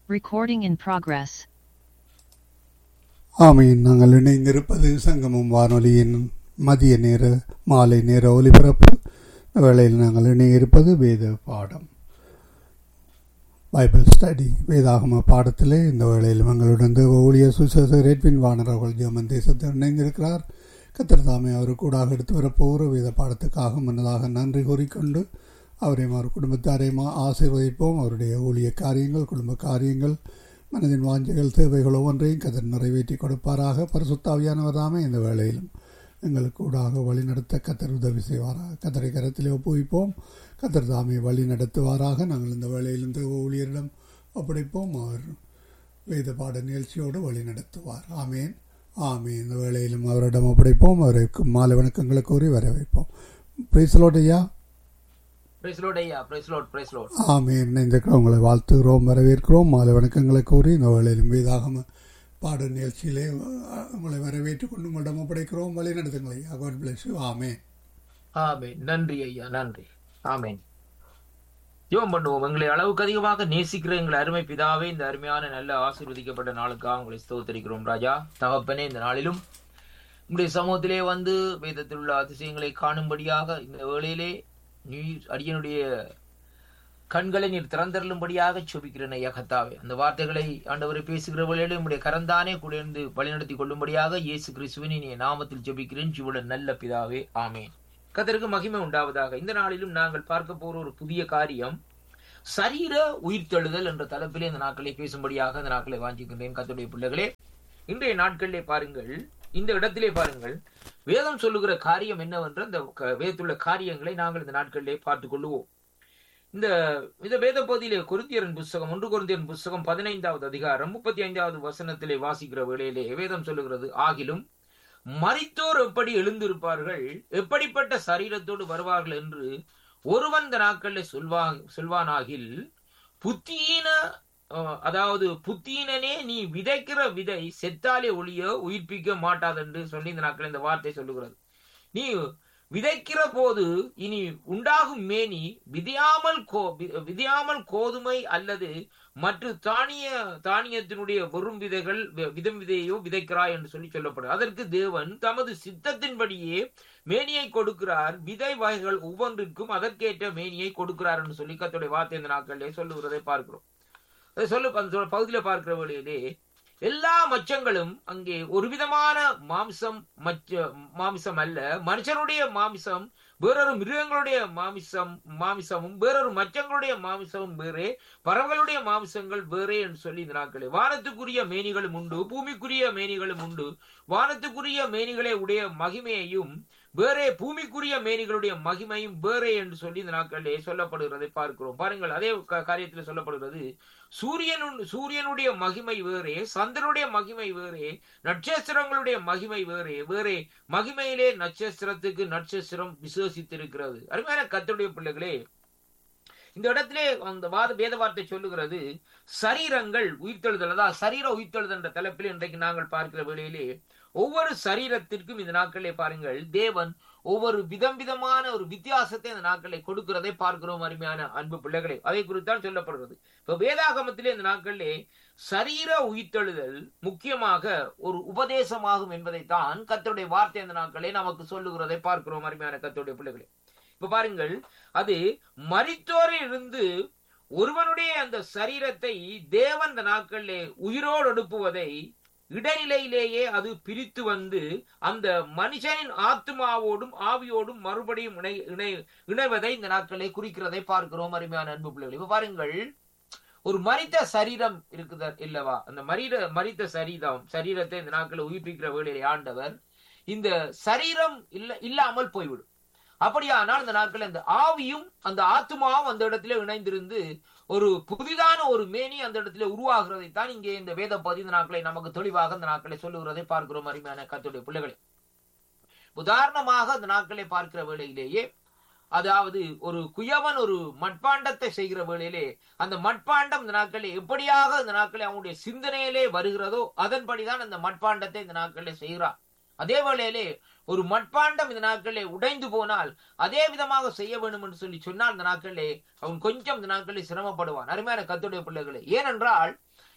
Recording in progress. ஆமீன் நாங்கள் இணைந்திருப்பது சங்கமம் வானொலியின் மதிய நேர மாலை நேர ஒலிபரப்பு இந்த வேளையில் நாங்கள் இணையிருப்பது வேத பாடம் பைபிள் ஸ்டடி வேதாகம பாடத்திலே இந்த வேளையில் எங்களுடன் தேவ ஊழியர் சுசேசர் ரெட்வின் வானர் அவர்கள் ஜெர்மன் தேசத்தில் இணைந்திருக்கிறார் கத்தர் தாமே அவர் கூடாக எடுத்து வரப்போகிற வேத பாடத்துக்காக முன்னதாக நன்றி கூறிக்கொண்டு அவரையும் அவர் குடும்பத்தாரையும் ஆசீர்வதிப்போம் அவருடைய ஊழிய காரியங்கள் குடும்ப காரியங்கள் மனதின் வாஞ்சைகள் தேவைகள் ஒவ்வொன்றையும் கதர் நிறைவேற்றி கொடுப்பாராக பரிசுத்தாவியானவர் தாமே இந்த வேளையிலும் எங்களுக்கு கூடாக வழிநடத்த கத்தர் உதவி செய்வாராக கத்தரை கரத்திலே ஒப்புவிப்போம் கத்தர் தாமே வழி நடத்துவாராக நாங்கள் இந்த வேளையில் இந்த ஊழியரிடம் ஒப்படைப்போம் அவர் வேத பாட நிகழ்ச்சியோடு வழி நடத்துவார் ஆமேன் ஆமே இந்த வேளையிலும் அவரிடம் ஒப்படைப்போம் அவருக்கு மாலை வணக்கங்களை கூறி வர வைப்போம் பிரைசலோடையா பிரைஸ் லோட் ஐயா பிரைஸ் லோட் பிரைஸ் லோட் ஆமே இணைந்திருக்கிற உங்களை வாழ்த்துகிறோம் வரவேற்கிறோம் மாலை வணக்கங்களை கூறி இந்த வேளையிலும் வேதாகம பாட நிகழ்ச்சியிலே அஹ், உங்களை வரவேற்றுக் கொண்டு உங்களிடம் ஒப்படைக்கிறோம் வழி நடத்துங்கள் ஐயா காட் பிளஸ் ஆமே ஆமென் நன்றி ஐயா நன்றி ஆமென் ஜெபம் பண்ணுவோம் எங்களை அளவுக்கு அதிகமாக நேசிக்கிற எங்களை அருமை பிதாவே இந்த அருமையான நல்ல ஆசீர்வதிக்கப்பட்ட நாளுக்காக உங்களை ஸ்தோத்தரிக்கிறோம் ராஜா தகப்பனே இந்த நாளிலும் உங்களுடைய சமூகத்திலே வந்து வேதத்தில் உள்ள அதிசயங்களை காணும்படியாக இந்த வேளையிலே நீர் அடியனுடைய கண்களை நீர் திறந்தருளும்படியாக செபிக்கிறேன் ஐயா கத்தாவே அந்த வார்த்தைகளை ஆண்டவரை பேசுகிற வேளையிலே உங்களுடைய கரந்தானே கூட இருந்து வழிநடத்தி கொள்ளும்படியாக இயேசு கிறிஸ்துவின் இனிய நாமத்தில் ஜெபிக்கிறேன் ஜீவுடன் நல்ல பிதாவே ஆமென் கத்தருக்கு மகிமை உண்டாவதாக இந்த நாளிலும் நாங்கள் பார்க்க போற ஒரு புதிய காரியம் சரீர உயிர்த்தெழுதல் என்ற தலைப்பிலே இந்த நாட்களை பேசும்படியாக இந்த நாட்களை வாஞ்சிக்கின்றேன் கத்துடைய பிள்ளைகளே இன்றைய நாட்களிலே பாருங்கள் இந்த இடத்திலே பாருங்கள் வேதம் சொல்லுகிற காரியம் என்னவென்ற இந்த க- வேதத்துள்ள காரியங்களை நாங்கள் இந்த நாட்களிலே பார்த்துக் கொள்ளுவோம் இந்த இந்த வேத பகுதியிலே கொருந்தியரின் புஸ்தகம் ஒன்று கொருந்தியரின் புஸ்தகம் பதினைந்தாவது அதிகாரம் முப்பத்தி ஐந்தாவது வசனத்திலே வாசிக்கிற வேளையிலே வேதம் சொல்லுகிறது ஆகிலும் மரித்தோர் எப்படி எழுந்திருப்பார்கள் எப்படிப்பட்ட சரீரத்தோடு வருவார்கள் என்று ஒருவன் இந்த நாட்களில் சொல்வா சொல்வானாகில் புத்தீன அஹ், அதாவது புத்தீனனே நீ விதைக்கிற விதை செத்தாலே ஒளிய உயிர்ப்பிக்க மாட்டாதென்று சொல்லி இந்த நாட்களில் இந்த வார்த்தை சொல்லுகிறது நீ விதைக்கிற போது இனி உண்டாகும் மேனி விதையாமல் கோ வி- விதையாமல் கோதுமை அல்லது மற்ற தானிய தானியத்தினுடைய வெறும் விதைகள் வி- விதம் விதையோ விதைக்கிறாய் என்று சொல்லி சொல்லப்படும் அதற்கு தேவன் தமது சித்தத்தின்படியே மேனியை கொடுக்கிறார் விதை வகைகள் ஒவ்வொன்றிற்கும் அதற்கேற்ற மேனியை கொடுக்கிறார் என்று சொல்லி கர்த்தருடைய வார்த்தை இந்த நாட்களிலே சொல்லுகிறதை பார்க்கிறோம் அதை சொல்லு அந்த சொல் பகுதியில பார்க்கிற வழியிலே எல்லா மச்சங்களும் அங்கே ஒரு விதமான மாம்சம் மச்ச மாமிசம் அல்ல மனுஷனுடைய மாமிசம் வேறொரு மிருகங்களுடைய மாமிசம் மாமிசமும் வேறொரு மச்சங்களுடைய மாமிசமும் வேறே பறவைகளுடைய மாமிசங்கள் வேறே என்று சொல்லி இந்த நாட்களே வானத்துக்குரிய மேனிகளும் உண்டு பூமிக்குரிய மேனிகளும் உண்டு வானத்துக்குரிய மேனிகளை உடைய மகிமையையும் வேறே பூமிக்குரிய மேனிகளுடைய மகிமையும் வேறே என்று சொல்லி இந்த நாட்களிலே சொல்லப்படுகிறதை பார்க்கிறோம் பாருங்கள் அதே கா- காரியத்தில் சொல்லப்படுகிறது சூரியனு சூரியனுடைய மகிமை வேறே சந்திரனுடைய மகிமை வேறே நட்சத்திரங்களுடைய மகிமை வேறே வேறே மகிமையிலே நட்சத்திரத்துக்கு நட்சத்திரம் விசேஷித்திருக்கிறது அருமையான கர்த்தருடைய பிள்ளைகளே இந்த இடத்திலே அந்த வாத வேத வார்த்தை சொல்லுகிறது சரீரங்கள் உயிர்த்தெழுதல் அதாவது சரீர உயிர்த்தெழுதல் என்ற தலைப்பில் இன்றைக்கு நாங்கள் பார்க்கிற வேளையிலே ஒவ்வொரு சரீரத்திற்கும் இந்த நாட்களிலே பாருங்கள் தேவன் ஒவ்வொரு விதம் விதமான ஒரு வித்தியாசத்தை இந்த நாட்களை கொடுக்கிறதை பார்க்கிறோம் அருமையான அன்பு பிள்ளைகளே அதை குறித்தான் சொல்லப்படுகிறது இப்ப வேதாகமத்திலே இந்த நாட்களிலே சரீர உயிர்த்தெழுதல் முக்கியமாக ஒரு உபதேசமாகும் என்பதைத்தான் கர்த்தருடைய வார்த்தை இந்த நாட்களே நமக்கு சொல்லுகிறதை பார்க்கிறோம் அருமையான கர்த்தருடைய பிள்ளைகளே இப்ப பாருங்கள் அது மரித்தோரில் இருந்து ஒருவனுடைய அந்த சரீரத்தை தேவன் இந்த நாட்களிலே உயிரோடு எழுப்புவதை இடைநிலையிலேயே அது பிரித்து வந்து அந்த மனுஷனின் ஆத்மாவோடும் ஆவியோடும் மறுபடியும் இணை இணை இணைவதை இந்த நாட்களை குறிக்கிறதை பார்க்கிறோம் அருமையான அன்பு பிள்ளைகள் இப்ப பாருங்கள் ஒரு மரித்த சரீரம் இருக்குதா இல்லவா அந்த மரித மரித்த சரீரம் சரீரத்தை இந்த நாட்களை உயிர்ப்பிக்கிற வேளையிலே ஆண்டவர் இந்த சரீரம் இல்ல இல்லாமல் போய்விடும் அப்படியானால் இந்த நாட்கள் அந்த ஆவியும் அந்த ஆத்மாவும் அந்த இடத்துல இணைந்திருந்து ஒரு புதிதான ஒரு மேனி அந்த இடத்துல உருவாகிறதை தான் இங்கே இந்த வேத பதிந்த நாட்களை நமக்கு தெளிவாக இந்த நாட்களை சொல்லுகிறதை பார்க்கிறோம் அருமையான கத்துடைய பிள்ளைகளை உதாரணமாக அந்த நாட்களை பார்க்கிற வேளையிலேயே அதாவது ஒரு குயவன் ஒரு மட்பாண்டத்தை செய்கிற வேளையிலே அந்த மட்பாண்டம் இந்த நாட்களில் எப்படியாக இந்த நாட்களில் அவனுடைய சிந்தனையிலே வருகிறதோ அதன்படிதான் அந்த மட்பாண்டத்தை இந்த நாட்களில் செய்கிறான் அதே வேளையிலே ஒரு மட்பாண்டம் இந்த நாட்களிலே உடைந்து போனால் அதே விதமாக செய்ய வேண்டும் என்று சொல்லி சொன்னால் இந்த நாட்களிலே அவன் கொஞ்சம் இந்த நாட்களில் சிரமப்படுவான் அருமையான கத்துடைய பிள்ளைகளே ஏனென்றால்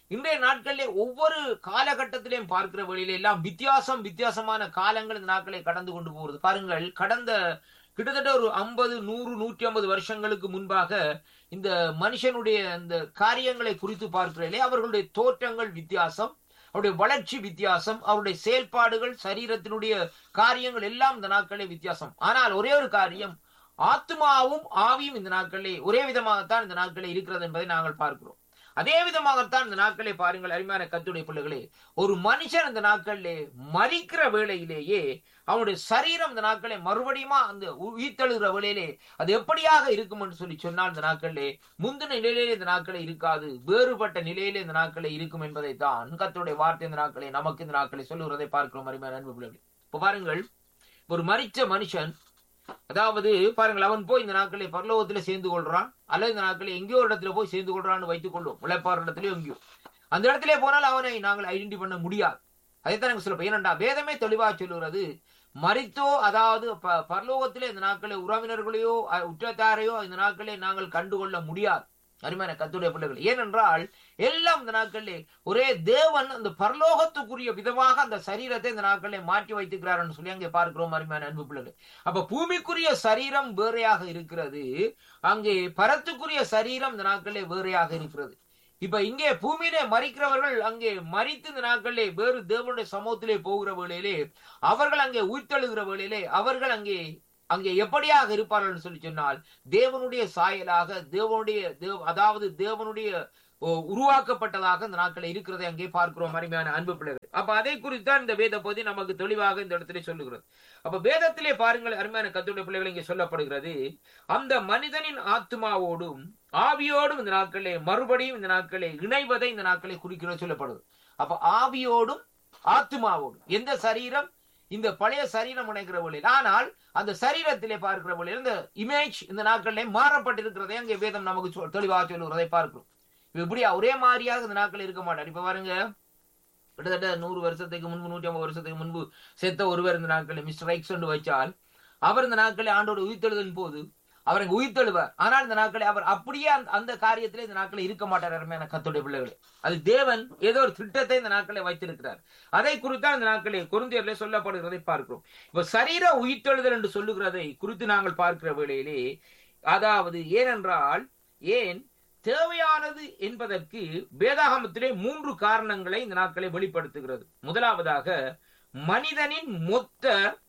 இன்றைய நாட்களிலே ஒவ்வொரு காலகட்டத்திலையும் பார்க்கிற வழியில எல்லாம் வித்தியாசம் வித்தியாசமான காலங்கள் இந்த நாட்களை கடந்து கொண்டு போகிறது பாருங்கள் கடந்த கிட்டத்தட்ட ஒரு ஐம்பது நூறு நூற்றி ஐம்பது வருஷங்களுக்கு முன்பாக இந்த மனுஷனுடைய அந்த காரியங்களை குறித்து பார்க்கிறீர்களே அவர்களுடைய தோற்றங்கள் வித்தியாசம் அவருடைய வளர்ச்சி வித்தியாசம் அவருடைய செயல்பாடுகள் சரீரத்தினுடைய காரியங்கள் எல்லாம் இந்த நாட்களே வித்தியாசம் ஆனால் ஒரே ஒரு காரியம் ஆத்மாவும் ஆவியும் இந்த நாட்களே ஒரே விதமாகத்தான் இந்த நாட்களே இருக்கிறது என்பதை நாங்கள் பார்க்கிறோம் அதே விதமாகத்தான் இந்த நாட்களை பாருங்கள் அருமையான கத்துடைய பிள்ளைகளே ஒரு மனுஷன் இந்த நாட்களிலே மறிக்கிற வேளையிலேயே அவனுடைய சரீரம் இந்த நாட்களை மறுபடியுமா அந்த உயிர்த்தெழுகிற வேளையிலே அது எப்படியாக இருக்கும் என்று சொல்லி சொன்னால் இந்த நாட்களிலே முந்தின நிலையிலே இந்த நாட்களே இருக்காது வேறுபட்ட நிலையிலே இந்த நாட்களே இருக்கும் என்பதை தான் கத்துடைய வார்த்தை இந்த நாட்களே நமக்கு இந்த நாட்களை சொல்லுகிறதை பார்க்கிறோம் அருமையான அன்பு பிள்ளைகளே இப்ப பாருங்கள் ஒரு மறிச்ச மனுஷன் அதாவது பாருங்கள் அவன் போய் இந்த நாட்களை பரலோகத்துல சேர்ந்து கொள்றான் அல்லது இந்த நாட்களை எங்கேயோ ஒரு இடத்துல போய் சேர்ந்து கொள்றான்னு வைத்துக் கொள்வோம் உழைப்பார் இடத்துலயோ எங்கேயோ அந்த இடத்துல போனால் அவனை நாங்கள் ஐடென்டி பண்ண முடியாது அதைத்தான் நாங்கள் சொல்லுவோம் ஏனண்டா வேதமே தெளிவாக சொல்லுகிறது மறித்தோ அதாவது பரலோகத்திலே இந்த நாட்களை உறவினர்களையோ உற்றத்தாரையோ இந்த நாட்களை நாங்கள் கண்டுகொள்ள முடியாது அருமையான கத்துடைய பிள்ளைகள் ஏனென்றால் எல்லாம் இந்த நாட்களிலே ஒரே தேவன் அந்த பரலோகத்துக்குரிய விதமாக அந்த சரீரத்தை இந்த நாட்களிலே மாற்றி வைத்துக்கிறார் சொல்லி அங்கே பார்க்கிறோம் அருமையான அன்பு பிள்ளைகள் அப்ப பூமிக்குரிய சரீரம் வேறையாக இருக்கிறது அங்கே பரத்துக்குரிய சரீரம் இந்த நாட்களிலே வேறையாக இருக்கிறது இப்ப இங்கே பூமியிலே மறிக்கிறவர்கள் அங்கே மறித்து இந்த நாட்களிலே வேறு தேவனுடைய சமூகத்திலே போகிற வேளையிலே அவர்கள் அங்கே உயிர்த்தெழுகிற வேளையிலே அவர்கள் அங்கே அங்கே எப்படியாக இருப்பார்கள் சொல்லி சொன்னால் தேவனுடைய சாயலாக தேவனுடைய தேவ அதாவது தேவனுடைய உருவாக்கப்பட்டதாக இந்த நாட்களை இருக்கிறதை அங்கே பார்க்கிறோம் அருமையான அன்பு பிள்ளைகள் அப்ப அதை குறித்தான் இந்த வேத பகுதி நமக்கு தெளிவாக இந்த இடத்திலே சொல்லுகிறது அப்ப வேதத்திலே பாருங்கள் அருமையான கத்துடைய பிள்ளைகள் இங்கே சொல்லப்படுகிறது அந்த மனிதனின் ஆத்மாவோடும் ஆவியோடும் இந்த நாட்களே மறுபடியும் இந்த நாட்களே இணைவதை இந்த நாட்களை குறிக்கிறது சொல்லப்படுது அப்ப ஆவியோடும் ஆத்மாவோடும் எந்த சரீரம் இந்த பழைய சரீரம் இணைக்கிற வழியில் ஆனால் அந்த சரீரத்திலே பார்க்கிற வழியில் இந்த இமேஜ் இந்த நாட்களிலே மாறப்பட்டிருக்கிறதை அங்கே வேதம் நமக்கு தெளிவாக சொல்லுகிறதை பார்க்கிறோம் இப்படியா ஒரே மாதிரியாக இந்த நாட்கள் இருக்க மாட்டார் இப்ப பாருங்க கிட்டத்தட்ட நூறு வருஷத்துக்கு முன்பு நூற்றி ஐம்பது வருஷத்துக்கு முன்பு செத்த ஒருவர் இந்த நாட்களில் மிஸ்டர் ரைக்ஸ் வச்சால் அவர் இந்த நாட்களில் ஆண்டோட உயிர்த்தெழுதலின் போது அவர் உயிர்த்தெழுவார் ஆனால் இந்த நாட்களை அவர் அப்படியே அந்த காரியத்திலே இந்த நாட்களை இருக்க மாட்டார் அருமையான கத்துடைய பிள்ளைகளே அது தேவன் ஏதோ ஒரு திட்டத்தை இந்த நாட்களை வைத்திருக்கிறார் அதை குறித்தான் இந்த நாட்களே குருந்தியர்ல சொல்லப்படுகிறதை பார்க்கிறோம் இப்ப சரீர உயிர்த்தெழுதல் என்று சொல்லுகிறதை குறித்து நாங்கள் பார்க்கிற வேளையிலே அதாவது ஏனென்றால் ஏன் தேவையானது என்பதற்கு வேதாகமத்திலே மூன்று காரணங்களை இந்த நாட்களை வெளிப்படுத்துகிறது முதலாவதாக மனிதனின் மொத்த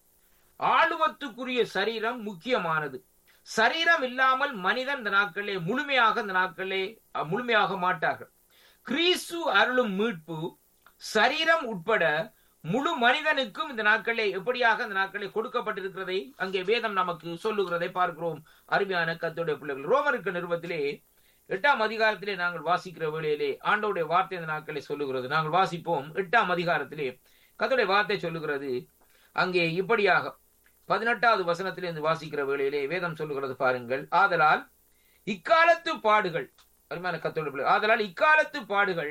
ஆளுவத்துக்குரிய சரீரம் முக்கியமானது சரீரம் இல்லாமல் மனிதன் இந்த நாட்களே முழுமையாக இந்த நாட்களே முழுமையாக மாட்டார்கள் கிறிஸ்து அருளும் மீட்பு சரீரம் உட்பட முழு மனிதனுக்கும் இந்த நாட்களே எப்படியாக இந்த நாட்களே கொடுக்கப்பட்டிருக்கிறதை அங்கே வேதம் நமக்கு சொல்லுகிறதை பார்க்கிறோம் அருமையான கத்தோடைய பிள்ளைகள் ரோமருக்கு நிறுவத்திலே எட்டாம் அதிகாரத்திலே நாங்கள் வாசிக்கிற வேளையிலே ஆண்டோடைய வார்த்தை இந்த நாட்களை சொல்லுகிறது நாங்கள் வாசிப்போம் எட்டாம் அதிகாரத்திலே கத்தோடைய வார்த்தை சொல்லுகிறது அங்கே இப்படியாக பதினெட்டாவது வசனத்திலிருந்து வாசிக்கிற வேளையிலே வேதம் சொல்லுகிறது பாருங்கள் ஆதலால் இக்காலத்து பாடுகள் அருமையான கத்தோட பிள்ளை ஆதலால் இக்காலத்து பாடுகள்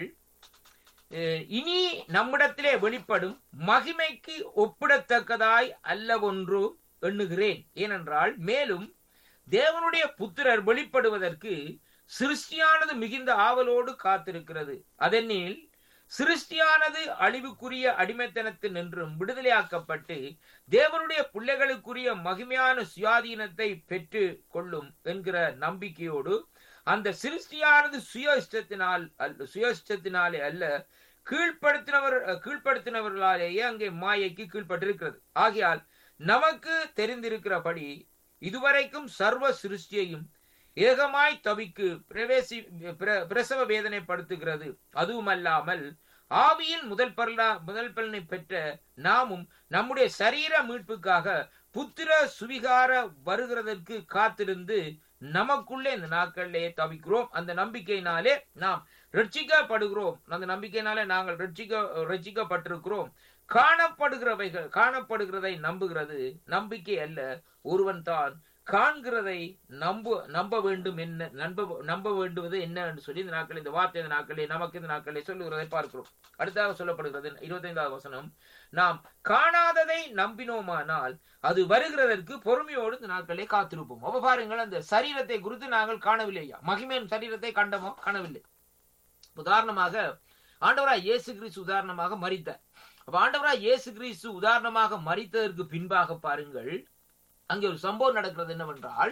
இனி நம்மிடத்திலே வெளிப்படும் மகிமைக்கு ஒப்பிடத்தக்கதாய் அல்லவொன்று எண்ணுகிறேன் ஏனென்றால் மேலும் தேவனுடைய புத்திரர் வெளிப்படுவதற்கு சிருஷ்டியானது மிகுந்த ஆவலோடு காத்திருக்கிறது அதெனில் சிருஷ்டியானது அழிவுக்குரிய அடிமைத்தனத்தில் நின்றும் விடுதலையாக்கப்பட்டு தேவனுடைய பிள்ளைகளுக்குரிய மகிமையான சுயாதீனத்தை பெற்று கொள்ளும் என்கிற நம்பிக்கையோடு அந்த சிருஷ்டியானது சுய இஷ்டத்தினால் சுய இஷ்டத்தினாலே அல்ல கீழ்ப்படுத்தினவர் கீழ்ப்படுத்தினவர்களாலேயே அங்கே மாயைக்கு கீழ்ப்பட்டிருக்கிறது ஆகையால் நமக்கு தெரிந்திருக்கிறபடி இதுவரைக்கும் சர்வ சிருஷ்டியையும் ஏகமாய் தவிக்கு பிரவேசி பிரசவ வேதனைப்படுத்துகிறது அதுவுமல்லாமல் ஆவியில் முதல் பல்லா முதல் பலனை பெற்ற நாமும் நம்முடைய சரீர மீட்புக்காக புத்திர சுவிகார வருகிறதற்கு காத்திருந்து நமக்குள்ளே இந்த நாட்களிலே தவிக்கிறோம் அந்த நம்பிக்கையினாலே நாம் ரட்சிக்கப்படுகிறோம் அந்த நம்பிக்கையினாலே நாங்கள் ரட்சிக்க ரட்சிக்கப்பட்டிருக்கிறோம் காணப்படுகிறவைகள் காணப்படுகிறதை நம்புகிறது நம்பிக்கை அல்ல ஒருவன் தான் காண்கிறதை நம்ப நம்ப வேண்டும் என்ன நம்ப நம்ப வேண்டுவது என்ன என்று சொல்லி இந்த நாட்கள் இந்த வார்த்தை இந்த நாட்களே நமக்கு இந்த நாட்களே சொல்லுகிறதை பார்க்கிறோம் அடுத்தாக சொல்லப்படுகிறது இருபத்தைந்தாவது வசனம் நாம் காணாததை நம்பினோமானால் அது வருகிறதற்கு பொறுமையோடு இந்த நாட்களே காத்திருப்போம் அப்ப பாருங்கள் அந்த சரீரத்தை குறித்து நாங்கள் காணவில்லையா மகிமையின் சரீரத்தை கண்டமோ காணவில்லை உதாரணமாக ஆண்டவராய் இயேசு கிறிஸ்து உதாரணமாக மறித்தார் அப்ப ஆண்டவராய் இயேசு கிறிஸ்து உதாரணமாக மறித்ததற்கு பின்பாக பாருங்கள் அங்கே ஒரு சம்பவம் நடக்கிறது என்னவென்றால்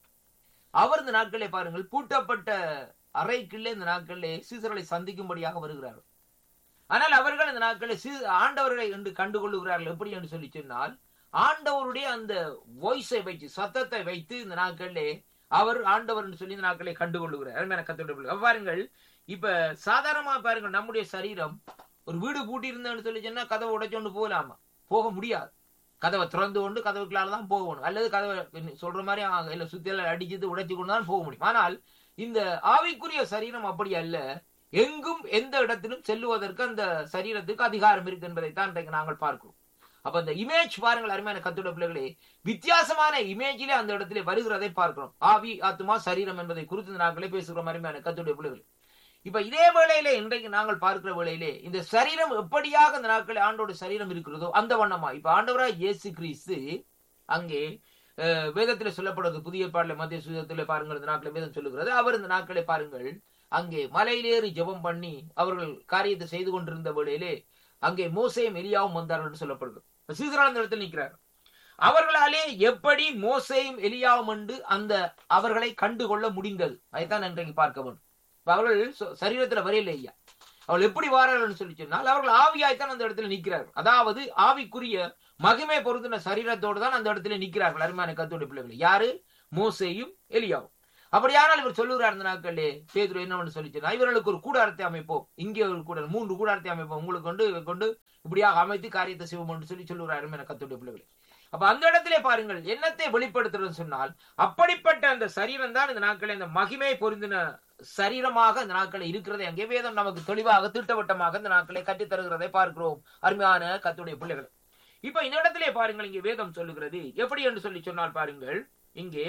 அவர் இந்த நாட்களே பாருங்கள் பூட்டப்பட்ட அறைக்குள்ளே இந்த நாட்களிலே சீசர்களை சந்திக்கும்படியாக வருகிறார்கள் ஆனால் அவர்கள் இந்த நாட்களில் சீ ஆண்டவர்களை என்று கண்டுகொள்ளுகிறார்கள் எப்படி என்று சொல்லி சொன்னால் ஆண்டவருடைய அந்த வாய்ஸை வைத்து சத்தத்தை வைத்து இந்த நாட்களிலே அவர் ஆண்டவர் என்று சொல்லி இந்த நாட்களை கண்டுகொள்ளுகிறார் அருமையான கத்தோட பிள்ளை. அப்ப பாருங்கள் இப்ப சாதாரணமா பாருங்கள் நம்முடைய சரீரம் ஒரு வீடு பூட்டி இருந்தேன்னு சொல்லி சொன்னா கதவை உடைச்சோண்டு போகலாமா போக முடியாது கதவை திறந்து கொண்டு கதவுக்குள்ளால தான் போகணும் அல்லது கதவை சொல்ற மாதிரி ஆ, இல்ல சுத்தியெல்லாம் அடிச்சது உடைச்சு கொண்டு தான் போக முடியும் ஆனால் இந்த ஆவிக்குரிய சரீரம் அப்படி அல்ல எங்கும் எந்த இடத்திலும் செல்லுவதற்கு அந்த சரீரத்துக்கு அதிகாரம் இருக்கு என்பதைத்தான் இன்றைக்கு நாங்கள் பார்க்கிறோம் அப்ப அந்த இமேஜ் பாருங்கள் அருமையான கத்துட பிள்ளைகளே வித்தியாசமான இமேஜிலே அந்த இடத்திலே வருகிறதை பார்க்கிறோம் ஆவி ஆத்மா சரீரம் என்பதை குறித்து இந்த நாங்களே பேசுகிறோம் அருமையான கத்துடைய பிள்ளைகள் இப்ப இதே வேளையிலே இன்றைக்கு நாங்கள் பார்க்கிற வேளையிலே இந்த சரீரம் எப்படியாக இந்த நாட்களில் ஆண்டோட சரீரம் இருக்கிறதோ அந்த வண்ணமா இப்ப ஆண்டவராய் இயேசு கிறிஸ்து அங்கே அஹ், வேதத்திலே சொல்லப்படுறது புதிய பாடல மத்திய சுயத்திலே பாருங்கள் இந்த நாட்களை வேதம் சொல்லுகிறது அவர் இந்த நாட்களை பாருங்கள் அங்கே மலையிலேறி ஜெபம் பண்ணி அவர்கள் காரியத்தை செய்து கொண்டிருந்த வேளையிலே அங்கே மோசேயும் எலியாவும் வந்தார்கள் என்று சொல்லப்படுகிறது சீசரான இந்த இடத்தில் நிற்கிறார் அவர்களாலே எப்படி மோசேயும் எலியாவும் என்று அந்த அவர்களை கண்டுகொள்ள முடிந்தது அதைத்தான் இன்றைக்கு பார்க்க வேண்டும் இப்ப அவர்கள் சொ- சரீரத்துல வரையில ஐயா அவள் எப்படி வாரார்கள் சொல்லி சொன்னால் அவர்கள் ஆவியாய்த்தான் அந்த இடத்துல நிற்கிறார்கள் அதாவது ஆவிக்குரிய மகிமை பொருந்தின சரீரத்தோடு தான் அந்த இடத்துல நிற்கிறார்கள் அருமையான கத்தோட பிள்ளைகள் யாரு மோசேயும் எலியாவும் அப்படியானால் இவர் சொல்லுகிறார் இந்த நாட்களே பேதுரு என்னவென்று சொல்லி சொன்னா இவர்களுக்கு ஒரு கூடாரத்தை அமைப்போம் இங்கே ஒரு கூட மூன்று கூடாரத்தை அமைப்போம் உங்களுக்கு கொண்டு கொண்டு இப்படியாக அமைத்து காரியத்தை செய்வோம் என்று சொல்லி சொல்லுகிறார் அருமையான கத்தோட பிள்ளைகளை அப்ப அந்த இடத்திலே பாருங்கள் என்னத்தை வெளிப்படுத்துறதுன்னு சொன்னால் அப்படிப்பட்ட அந்த சரீரம் தான் இந்த நாட்களில் இந்த மகிமை பொருந்தின சரீரமாக இந்த நாட்களில் இருக்கிறதை அங்கே வேதம் நமக்கு தெளிவாக திட்டவட்டமாக இந்த நாட்களை கற்றுத் தருகிறதை பார்க்கிறோம் அருமையான கத்துடைய பிள்ளைகள் இப்ப இந்த இடத்திலே பாருங்கள் இங்கே வேதம் சொல்லுகிறது எப்படி என்று சொல்லி சொன்னால் பாருங்கள் இங்கே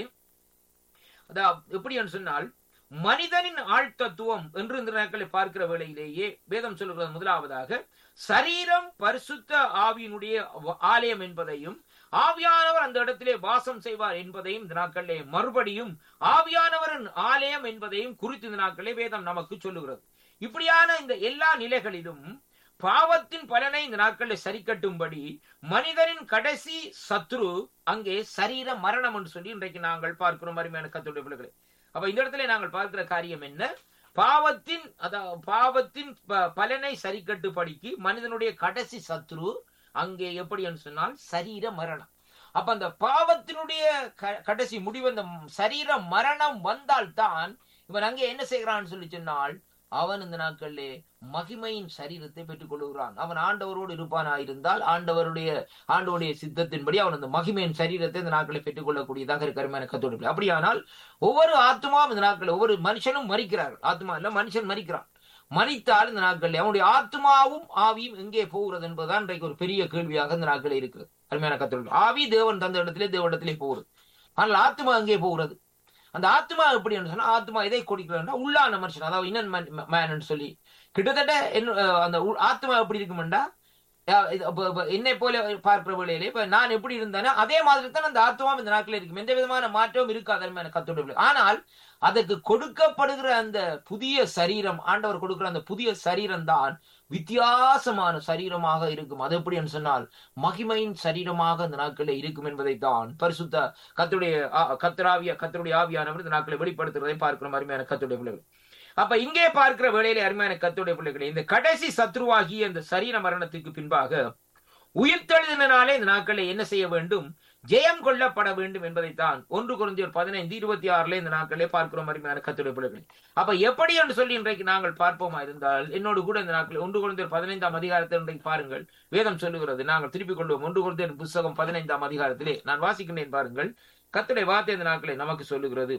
அதான் எப்படி என்று சொன்னால் மனிதனின் ஆழ்த்தத்துவம் என்று இந்த நாட்களை பார்க்கிற வேளையிலேயே வேதம் சொல்லுகிறது முதலாவதாக சரீரம் பரிசுத்த ஆவியினுடைய வ- ஆலயம் என்பதையும் ஆவியானவர் அந்த இடத்திலே வாசம் செய்வார் என்பதையும் இந்த நாட்களிலே மறுபடியும் ஆவியானவரின் ஆலயம் என்பதையும் குறித்து இந்த நாட்களே வேதம் நமக்கு சொல்லுகிறது இப்படியான இந்த எல்லா நிலைகளிலும் பாவத்தின் பலனை இந்த நாட்களில் சரிக்கட்டும்படி மனிதனின் கடைசி சத்ரு அங்கே சரீர மரணம் என்று சொல்லி இன்றைக்கு நாங்கள் பார்க்கிறோம் அருமையான கத்துடைய பிள்ளைகளை அப்ப இந்த இடத்துல நாங்கள் பார்க்கிற காரியம் என்ன பாவத்தின் அதாவது பாவத்தின் ப- பலனை சரிக்கட்டும்படிக்கு மனிதனுடைய கடைசி சத்ரு அங்கே எப்படி என்று சொன்னால் சரீர மரணம் அப்ப அந்த பாவத்தினுடைய க- கடைசி முடிவு அந்த சரீர மரணம் வந்தால்தான் இவன் அங்கே என்ன செய்கிறான்னு சொல்லி சொன்னால் அவன் இந்த நாட்களிலே மகிமையின் சரீரத்தை பெற்றுக் கொள்கிறான் அவன் ஆண்டவரோடு இருப்பானாயிருந்தால் ஆண்டவருடைய ஆண்டவருடைய சித்தத்தின்படி அவன் அந்த மகிமையின் சரீரத்தை இந்த நாட்களை பெற்றுக் கொள்ளக்கூடியதாக இருக்கிற கத்தோடு அப்படியானால் ஒவ்வொரு ஆத்மாவும் இந்த நாட்களில் ஒவ்வொரு மனுஷனும் மறிக்கிறார் ஆத்மா இல்ல மனுஷன் மறிக்கிறான் மறித்தால் இந்த நாட்களில் அவனுடைய ஆத்மாவும் ஆவியும் எங்கே போகிறது என்பதுதான் இன்றைக்கு ஒரு பெரிய கேள்வியாக இந்த நாட்களில் இருக்குது அருமையான கத்தோடு ஆவி தேவன் தந்த இடத்திலே தேவனிடத்திலே போகிறது ஆனால் ஆத்மா எங்கே போகிறது அந்த ஆத்மா எப்படி சொன்னா ஆத்மா எதை கொடுக்கிறா உள்ளான மனுஷன் அதாவது இன்னன் மேன் சொல்லி கிட்டத்தட்ட என்ன அஹ், அந்த உள்- ஆத்மா எப்படி இருக்குமெண்டா அஹ், இது அப்ப- அப்ப என்னை போல பார்க்கிற வேளையிலே இப்ப நான் எப்படி இருந்தேனோ அதே மாதிரி தான் அந்த ஆத்மா இந்த நாட்கள் இருக்கும் எந்த விதமான மாற்றமும் இருக்காது அருமையான கத்தோட பிள்ளை. ஆனால் அதற்கு கொடுக்கப்படுகிற அந்த புதிய சரீரம் ஆண்டவர் கொடுக்கிற அந்த புதிய சரீரம் தான் வித்தியாசமான சரீரமாக இருக்கும் அது எப்படி என்று சொன்னால் மகிமையின் சரீரமாக இந்த நாட்களில் இருக்கும் என்பதைத்தான் பரிசுத்த கத்துடைய கத்தராவிய கத்தருடைய ஆவியானவர் இந்த நாட்களை வெளிப்படுத்துறதை பார்க்கிறோம் அருமையான கத்துடைய பிள்ளைகள் அப்ப இங்கே பார்க்கிற வேளையிலே அருமையான கத்துடைய பிள்ளைகளே இந்த கடைசி சத்ருவாகிய இந்த சரீர மரணத்துக்கு பின்பாக உயிர்த்தெழுதினாலே இந்த நாட்களை என்ன செய்ய வேண்டும் ஜெயம் கொள்ளப்பட வேண்டும் என்பதைத்தான் ஒன்று குறைந்தர் பதினைந்து இருபத்தி ஆறுல இந்த நாட்களே பார்க்கிறோம் அருமையான கத்துடைய பிள்ளைகளை அப்ப எப்படி என்று சொல்லி இன்றைக்கு நாங்கள் பார்ப்போமா இருந்தால் என்னோடு கூட இந்த நாட்கள் ஒன்று குறைந்தர் பதினைந்தாம் அதிகாரத்தை இன்றைக்கு பாருங்கள் வேதம் சொல்லுகிறது நாங்கள் திருப்பிக் கொள்வோம் ஒன்று குறைந்தர் புஸ்தகம் பதினைந்தாம் அதிகாரத்திலே நான் வாசிக்கின்றேன் பாருங்கள் கத்துடைய வார்த்தை இந்த நாட்களை நமக்கு சொல்லுகிறது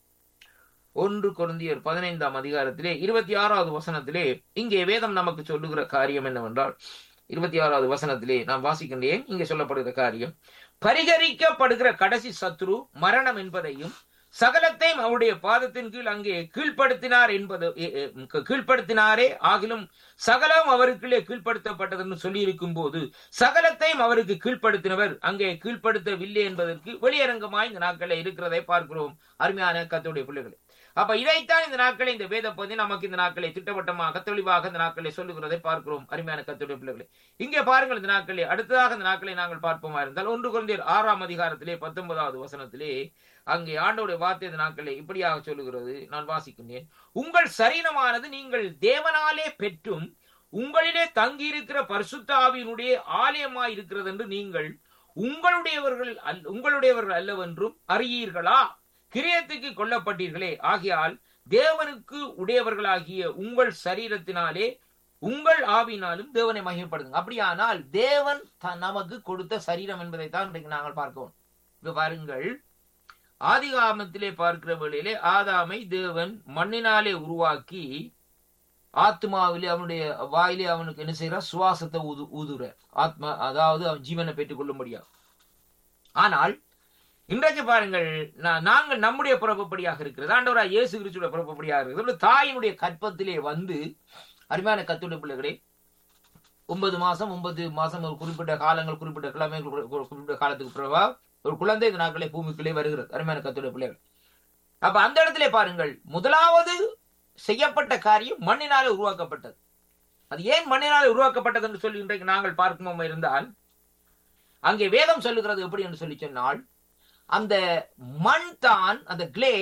ஒன்று கொருந்தியர் பதினைந்தாம் அதிகாரத்திலே இருபத்தி ஆறாவது வசனத்திலே இங்கே வேதம் நமக்கு சொல்லுகிற காரியம் என்னவென்றால் இருபத்தி ஆறாவது வசனத்திலே நான் வாசிக்கின்றேன் இங்கே சொல்லப்படுகிற காரியம் பரிகரிக்கப்படுகிற கடைசி சத்ரு மரணம் என்பதையும் சகலத்தையும் அவருடைய பாதத்தின் கீழ் அங்கே கீழ்ப்படுத்தினார் என்பது எ- எ- கீழ்ப்படுத்தினாரே ஆகிலும் சகலம் அவருக்குள்ளே கீழ்ப்படுத்தப்பட்டதுன்னு சொல்லி இருக்கும் போது சகலத்தையும் அவருக்கு கீழ்ப்படுத்தினவர் அங்கே கீழ்ப்படுத்தவில்லை என்பதற்கு வெளியரங்கமாய் இந்த நாட்களில் இருக்கிறதை பார்க்கிறோம் அருமையான கத்தோடைய பிள்ளைகளை அப்ப இதைத்தான் இந்த நாட்களை இந்த வேத பகுதி நமக்கு இந்த நாட்களை திட்டவட்டமாக தெளிவாக இந்த நாட்களை சொல்லுகிறதை பார்க்கிறோம் அருமையான கத்துடைய பிள்ளைகளை இங்கே பாருங்கள் இந்த நாட்களை அடுத்ததாக இந்த நாட்களை நாங்கள் பார்ப்போமா இருந்தால் ஒன்று குழந்தையர் ஆறாம் அதிகாரத்திலே பத்தொன்பதாவது வசனத்திலே அங்கே ஆண்டோடைய வார்த்தை இந்த நாட்களை இப்படியாக சொல்லுகிறது நான் வாசிக்கின்றேன் உங்கள் சரீரமானது நீங்கள் தேவனாலே பெற்றும் உங்களிலே தங்கியிருக்கிற பரிசுத்தாவினுடைய ஆலயமாய் இருக்கிறது என்று நீங்கள் உங்களுடையவர்கள் அல்- உங்களுடையவர்கள் அல்லவென்றும் அறியீர்களா கிரியத்துக்கு கொல்லப்பட்டீர்களே ஆகையால் தேவனுக்கு உடையவர்களாகிய உங்கள் சரீரத்தினாலே உங்கள் ஆவினாலும் தேவனை மகிமைப்படுத்துங்க அப்படியானால் தேவன் த- நமக்கு கொடுத்த சரீரம் என்பதைத்தான் இன்றைக்கு நாங்கள் பார்க்கிறோம் இப்ப பாருங்கள் ஆதிகாமத்திலே பார்க்கிற வேளையிலே ஆதாமை தேவன் மண்ணினாலே உருவாக்கி ஆத்மாவிலே அவனுடைய வாயிலே அவனுக்கு என்ன செய்யறார் சுவாசத்தை ஊது ஊதுற ஆத்மா அதாவது அவன் ஜீவனை பெற்றுக் கொள்ள முடியாது ஆனால் இன்றைக்கு பாருங்கள் நா- நாங்கள் நம்முடைய பிறப்புப்படியாக இருக்கிறது ஆண்டவரா இயேசு கிறிஸ்துடைய பிறப்புப்படியாக இருக்கிறது தாயினுடைய கற்பத்திலே வந்து அருமையான கத்துடைய பிள்ளைகளே ஒன்பது மாசம் ஒன்பது மாசம் ஒரு குறிப்பிட்ட காலங்கள் குறிப்பிட்ட கிழமைகள் குறி- குறி- குறிப்பிட்ட காலத்துக்கு பிறவா ஒரு குழந்தை இந்த நாட்களே பூமிக்குள்ளே வருகிறது அருமையான கத்துடைய பிள்ளைகள் அப்ப அந்த இடத்திலே பாருங்கள் முதலாவது செய்யப்பட்ட காரியம் மண்ணினாலே உருவாக்கப்பட்டது அது ஏன் மண்ணினாலே உருவாக்கப்பட்டது என்று சொல்லி இன்றைக்கு நாங்கள் பார்க்குமோ இருந்தால் அங்கே வேதம் சொல்லுகிறது எப்படி என்று சொல்லி சொன்னால் அந்த மண் தான் அந்த கிளே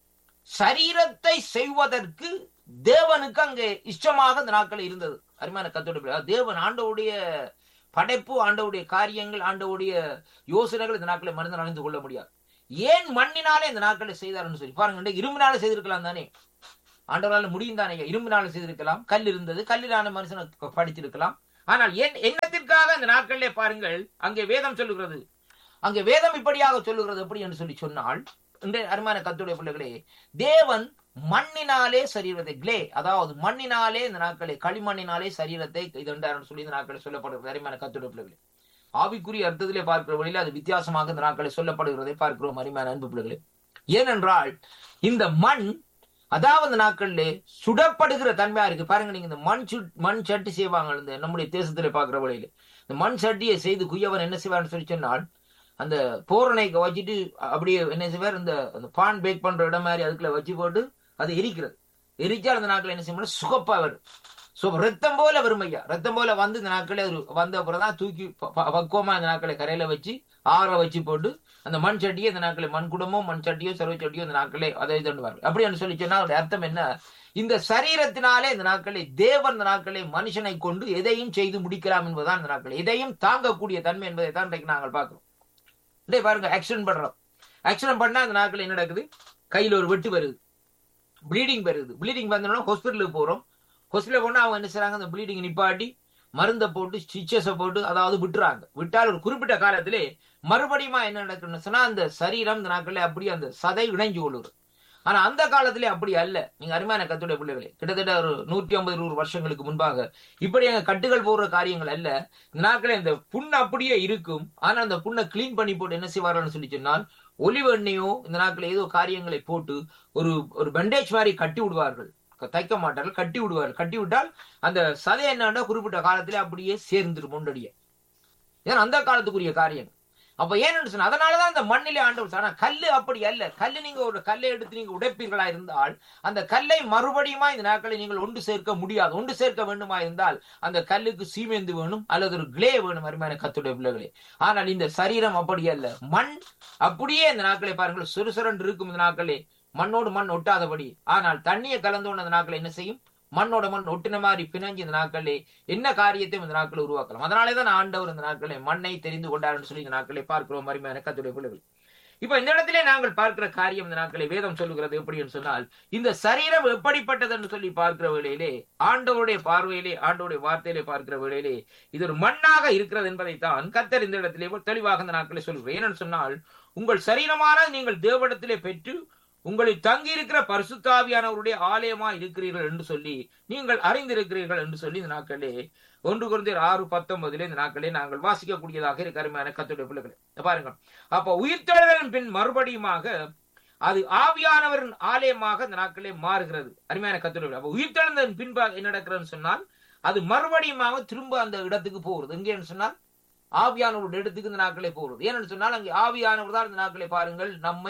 சரீரத்தை செய்வதற்கு தேவனுக்கு அங்கே இஷ்டமாக அந்த நாட்கள் இருந்தது அருமையான கத்தோட பிள்ளை. அதாவது தேவன் ஆண்டவுடைய படைப்பு ஆண்டவுடைய காரியங்கள் ஆண்டவுடைய யோசனைகள் இந்த நாட்களை மனிதன் அறிந்து கொள்ள முடியாது ஏன் மண்ணினாலே இந்த நாட்களை செய்தார்னு சொல்லி பாருங்க இன்றைக்கு இரும்பினால செய்திருக்கலாம் தானே ஆண்டவரால் முடியும் தானே இரும்பினால செய்திருக்கலாம் கல் இருந்தது கல்லிலான மனுஷனை படித்திருக்கலாம் ஆனால் என் எண்ணத்திற்காக இந்த நாட்களிலே பாருங்கள் அங்கே வேதம் சொல்லுகிறது அங்கே வேதம் இப்படியாக சொல்லுகிறது எப்படி என்று சொல்லி சொன்னால் இன்றைய அருமையான கத்துடைய பிள்ளைகளே தேவன் மண்ணினாலே சரீரத்தை கிளே அதாவது மண்ணினாலே இந்த நாட்களை களிமண்ணினாலே சரீரத்தை இதண்டார் சொல்லி இந்த நாட்களை சொல்லப்படுகிறது அருமையான கத்துடைய பிள்ளைகளே ஆவிக்குரிய அர்த்தத்திலே பார்க்கிற வழியில் அது வித்தியாசமாக இந்த நாட்களை சொல்லப்படுகிறதை பார்க்கிறோம் அருமையான அன்பு பிள்ளைகளே ஏனென்றால் இந்த மண் அதாவது நாட்களிலே சுடப்படுகிற தன்மையா இருக்கு பாருங்க நீங்க இந்த மண் சுட் மண் சட்டி செய்வாங்க இந்த நம்முடைய தேசத்திலே பார்க்கிற வழியில இந்த மண் சட்டியை செய்து குயவன் என்ன செய்வார்னு சொல்லி சொன்னால் அந்த போரணைக்கு வச்சுட்டு அப்படியே என்ன செய்வார் இந்த அந்த பான் பேக் பண்ற இடம் மாதிரி அதுக்குள்ள வச்சு போட்டு அது எரிக்கிறது எரிச்சா அந்த நாட்கள் என்ன செய்யணும் சுகப்பா வரும் சோ ரத்தம் போல வரும் ஐயா ரத்தம் போல வந்து இந்த நாட்களே ஒரு வந்த அப்புறம் தான் தூக்கி ப- ப- பக்குவமா இந்த நாட்களை கரையில வச்சு ஆற வச்சு போட்டு அந்த மண் சட்டியை இந்த நாட்களை மண் குடமோ மண் சட்டியோ சர்வ சட்டியோ இந்த நாட்களே அதை தண்டுவார்கள் அப்படி சொல்லி சொன்னா அதோட அர்த்தம் என்ன இந்த சரீரத்தினாலே இந்த நாட்களை தேவன் இந்த நாட்களை மனுஷனை கொண்டு எதையும் செய்து முடிக்கலாம் என்பதுதான் இந்த நாட்கள் எதையும் தாங்கக்கூடிய தன்மை என்பதை தான் இன்றைக்கு நாங்கள் பார்க்கிறோம் இதே பாருங்க ஆக்சிடென்ட் பண்றோம் ஆக்சிடென்ட் பண்ணா அந்த நாட்கள் என்ன நடக்குது கையில ஒரு வெட்டு வருது ப்ளீடிங் வருது ப்ளீடிங் வந்தோம்னா ஹாஸ்பிட்டலுக்கு போறோம் ஹாஸ்பிட்டல் போனா அவங்க என்ன செய்றாங்க அந்த ப்ளீடிங் நிப்பாட்டி மருந்தை போட்டு ஸ்டிச்சஸை போட்டு அதாவது விட்டுறாங்க விட்டால் ஒரு குறிப்பிட்ட காலத்திலே மறுபடியும் என்ன நடக்குன்னு சொன்னா அந்த சரீரம் இந்த நாட்களே அப்படியே அந்த சதை இணைஞ்சு கொள்ளுது ஆனா அந்த காலத்திலே அப்படி அல்ல நீங்க அருமையான கத்துடைய பிள்ளைகளே கிட்டத்தட்ட ஒரு நூற்றி ஐம்பது நூறு வருஷங்களுக்கு முன்பாக இப்படி எங்க கட்டுகள் போடுற காரியங்கள் அல்ல இந்த நாட்களே இந்த புண்ணு அப்படியே இருக்கும் ஆனா அந்த புண்ணை கிளீன் பண்ணி போட்டு என்ன செய்வார்கள்னு சொல்லி சொன்னால் ஒலிவ எண்ணெயோ இந்த நாட்கள் ஏதோ காரியங்களை போட்டு ஒரு ஒரு பெண்டேஜ் மாதிரி கட்டி விடுவார்கள் க- தைக்க மாட்டார்கள் கட்டி விடுவார்கள் கட்டி விட்டால் அந்த சதை என்னன்னா குறிப்பிட்ட காலத்திலே அப்படியே சேர்ந்துரும் முண்டடிய ஏன்னா அந்த காலத்துக்குரிய காரியம் அப்ப ஏன்னு சொன்னா அதனாலதான் அந்த மண்ணிலே ஆண்டவர் சொன்னார். ஆனா கல்லு அப்படி அல்ல கல்லு நீங்க ஒரு கல்லை எடுத்து நீங்க உடைப்பீர்களா இருந்தால் அந்த கல்லை மறுபடியுமா இந்த நாட்களை நீங்கள் ஒன்று சேர்க்க முடியாது ஒன்று சேர்க்க வேண்டுமா இருந்தால் அந்த கல்லுக்கு சீமேந்து வேணும் அல்லது ஒரு கிளே வேணும் அருமையான கத்துடைய பிள்ளைகளே ஆனால் இந்த சரீரம் அப்படி அல்ல மண் அப்படியே இந்த நாட்களை பாருங்கள் சுறுசுரண்டு இருக்கும் இந்த நாட்களே மண்ணோடு மண் ஒட்டாதபடி ஆனால் தண்ணியை கலந்தோன்னு அந்த நாட்களை என்ன செய்யும் மண்ணோட மண் ஒட்டின மாதிரி பிணைஞ்சு இந்த நாட்களே என்ன காரியத்தையும் இந்த நாட்களை உருவாக்கலாம் அதனாலே தான் ஆண்டவர் இந்த நாட்களை மண்ணை தெரிந்து கொண்டாருன்னு சொல்லி இந்த நாட்களை பார்க்கிறோம் அருமையான கத்துடைய பிள்ளைகள் இப்ப இந்த இடத்திலே நாங்கள் பார்க்கிற காரியம் இந்த நாட்களை வேதம் சொல்லுகிறது எப்படின்னு சொன்னால் இந்த சரீரம் எப்படிப்பட்டதுன்னு சொல்லி பார்க்கிற வேளையிலே ஆண்டவருடைய பார்வையிலே ஆண்டவருடைய வார்த்தையிலே பார்க்கிற வேளையிலே இது ஒரு மண்ணாக இருக்கிறது என்பதைத்தான் கத்தர் இந்த இடத்திலே தெளிவாக இந்த நாட்களை சொல்கிறேன் ஏனென்னு சொன்னால் உங்கள் சரீரமான நீங்கள் தேவனிடத்திலே பெற்று உங்களில் தங்கி இருக்கிற பரிசுத்தாவியானவருடைய ஆலயமா இருக்கிறீர்கள் என்று சொல்லி நீங்கள் அறிந்திருக்கிறீர்கள் என்று சொல்லி இந்த நாட்களே ஒன்று குழந்தையர் ஆறு பத்தொன்பதிலே இந்த நாட்களே நாங்கள் வாசிக்கக்கூடியதாக இருக்க அருமையான கத்துடைய பிள்ளைகளை பாருங்க அப்ப உயிர்த்தெழுதலின் பின் மறுபடியுமாக அது ஆவியானவரின் ஆலயமாக இந்த நாட்களே மாறுகிறது அருமையான கத்துடைய அப்ப உயிர்த்தெழுந்ததன் பின்பாக என்ன நடக்கிறதுன்னு சொன்னால் அது மறுபடியுமாக திரும்ப அந்த இடத்துக்கு போகிறது எங்கேன்னு சொன்னால் ஆவியானவருடைய இடத்துக்கு இந்த நாட்களே போகிறது ஏன்னு சொன்னால் அங்கே ஆவியானவர் தான் இந்த நாட்களை பாருங்கள் நம்மை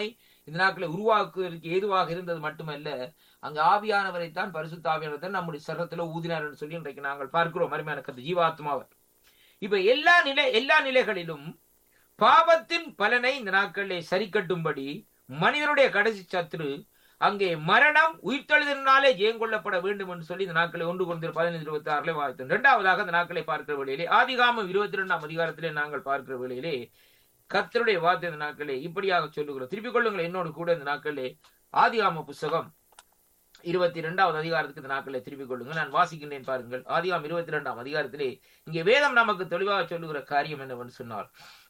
இந்த நாட்களை உருவாக்குவதற்கு ஏதுவாக இருந்தது மட்டுமல்ல அங்கு ஆவியானவரை தான் பரிசுத்த ஆவியானவர் தான் நம்முடைய சரத்துல ஊதினார் என்று சொல்லி இன்றைக்கு நாங்கள் பார்க்கிறோம் அருமையான கத்து ஜீவாத்மாவை இப்ப எல்லா நிலை எல்லா நிலைகளிலும் பாவத்தின் பலனை இந்த நாட்களிலே சரி கட்டும்படி மனிதனுடைய கடைசி சத்துரு அங்கே மரணம் உயிர்த்தெழுதினாலே ஜெயம் கொள்ளப்பட வேண்டும் என்று சொல்லி இந்த நாட்களை ஒன்று கொண்டு பதினைந்து இருபத்தி ஆறுல வாழ்த்து இரண்டாவதாக இந்த நாட்களை பார்க்கிற வேளையிலே ஆதிகாமம் இருபத்தி ரெண்டாம் அதிகாரத்திலே நாங்கள் பார்க்கிற வேளையிலே கர்த்தருடைய வார்த்தை இந்த நாட்களே இப்படியாக சொல்லுகிறோம் திருப்பிக் கொள்ளுங்கள் என்னோடு கூட இந்த நாட்களே ஆதிகாம புஸ்தகம் இருபத்தி இரண்டாவது அதிகாரத்துக்கு இந்த நாட்களை திருப்பிக் கொள்ளுங்கள் நான் வாசிக்கின்றேன் பாருங்கள் ஆதிகாம் இருபத்தி இரண்டாம் அதிகாரத்திலே இங்கே வேதம் நமக்கு தெளிவாக சொல்லுகிற காரியம் என்னவென்று சொன்னார்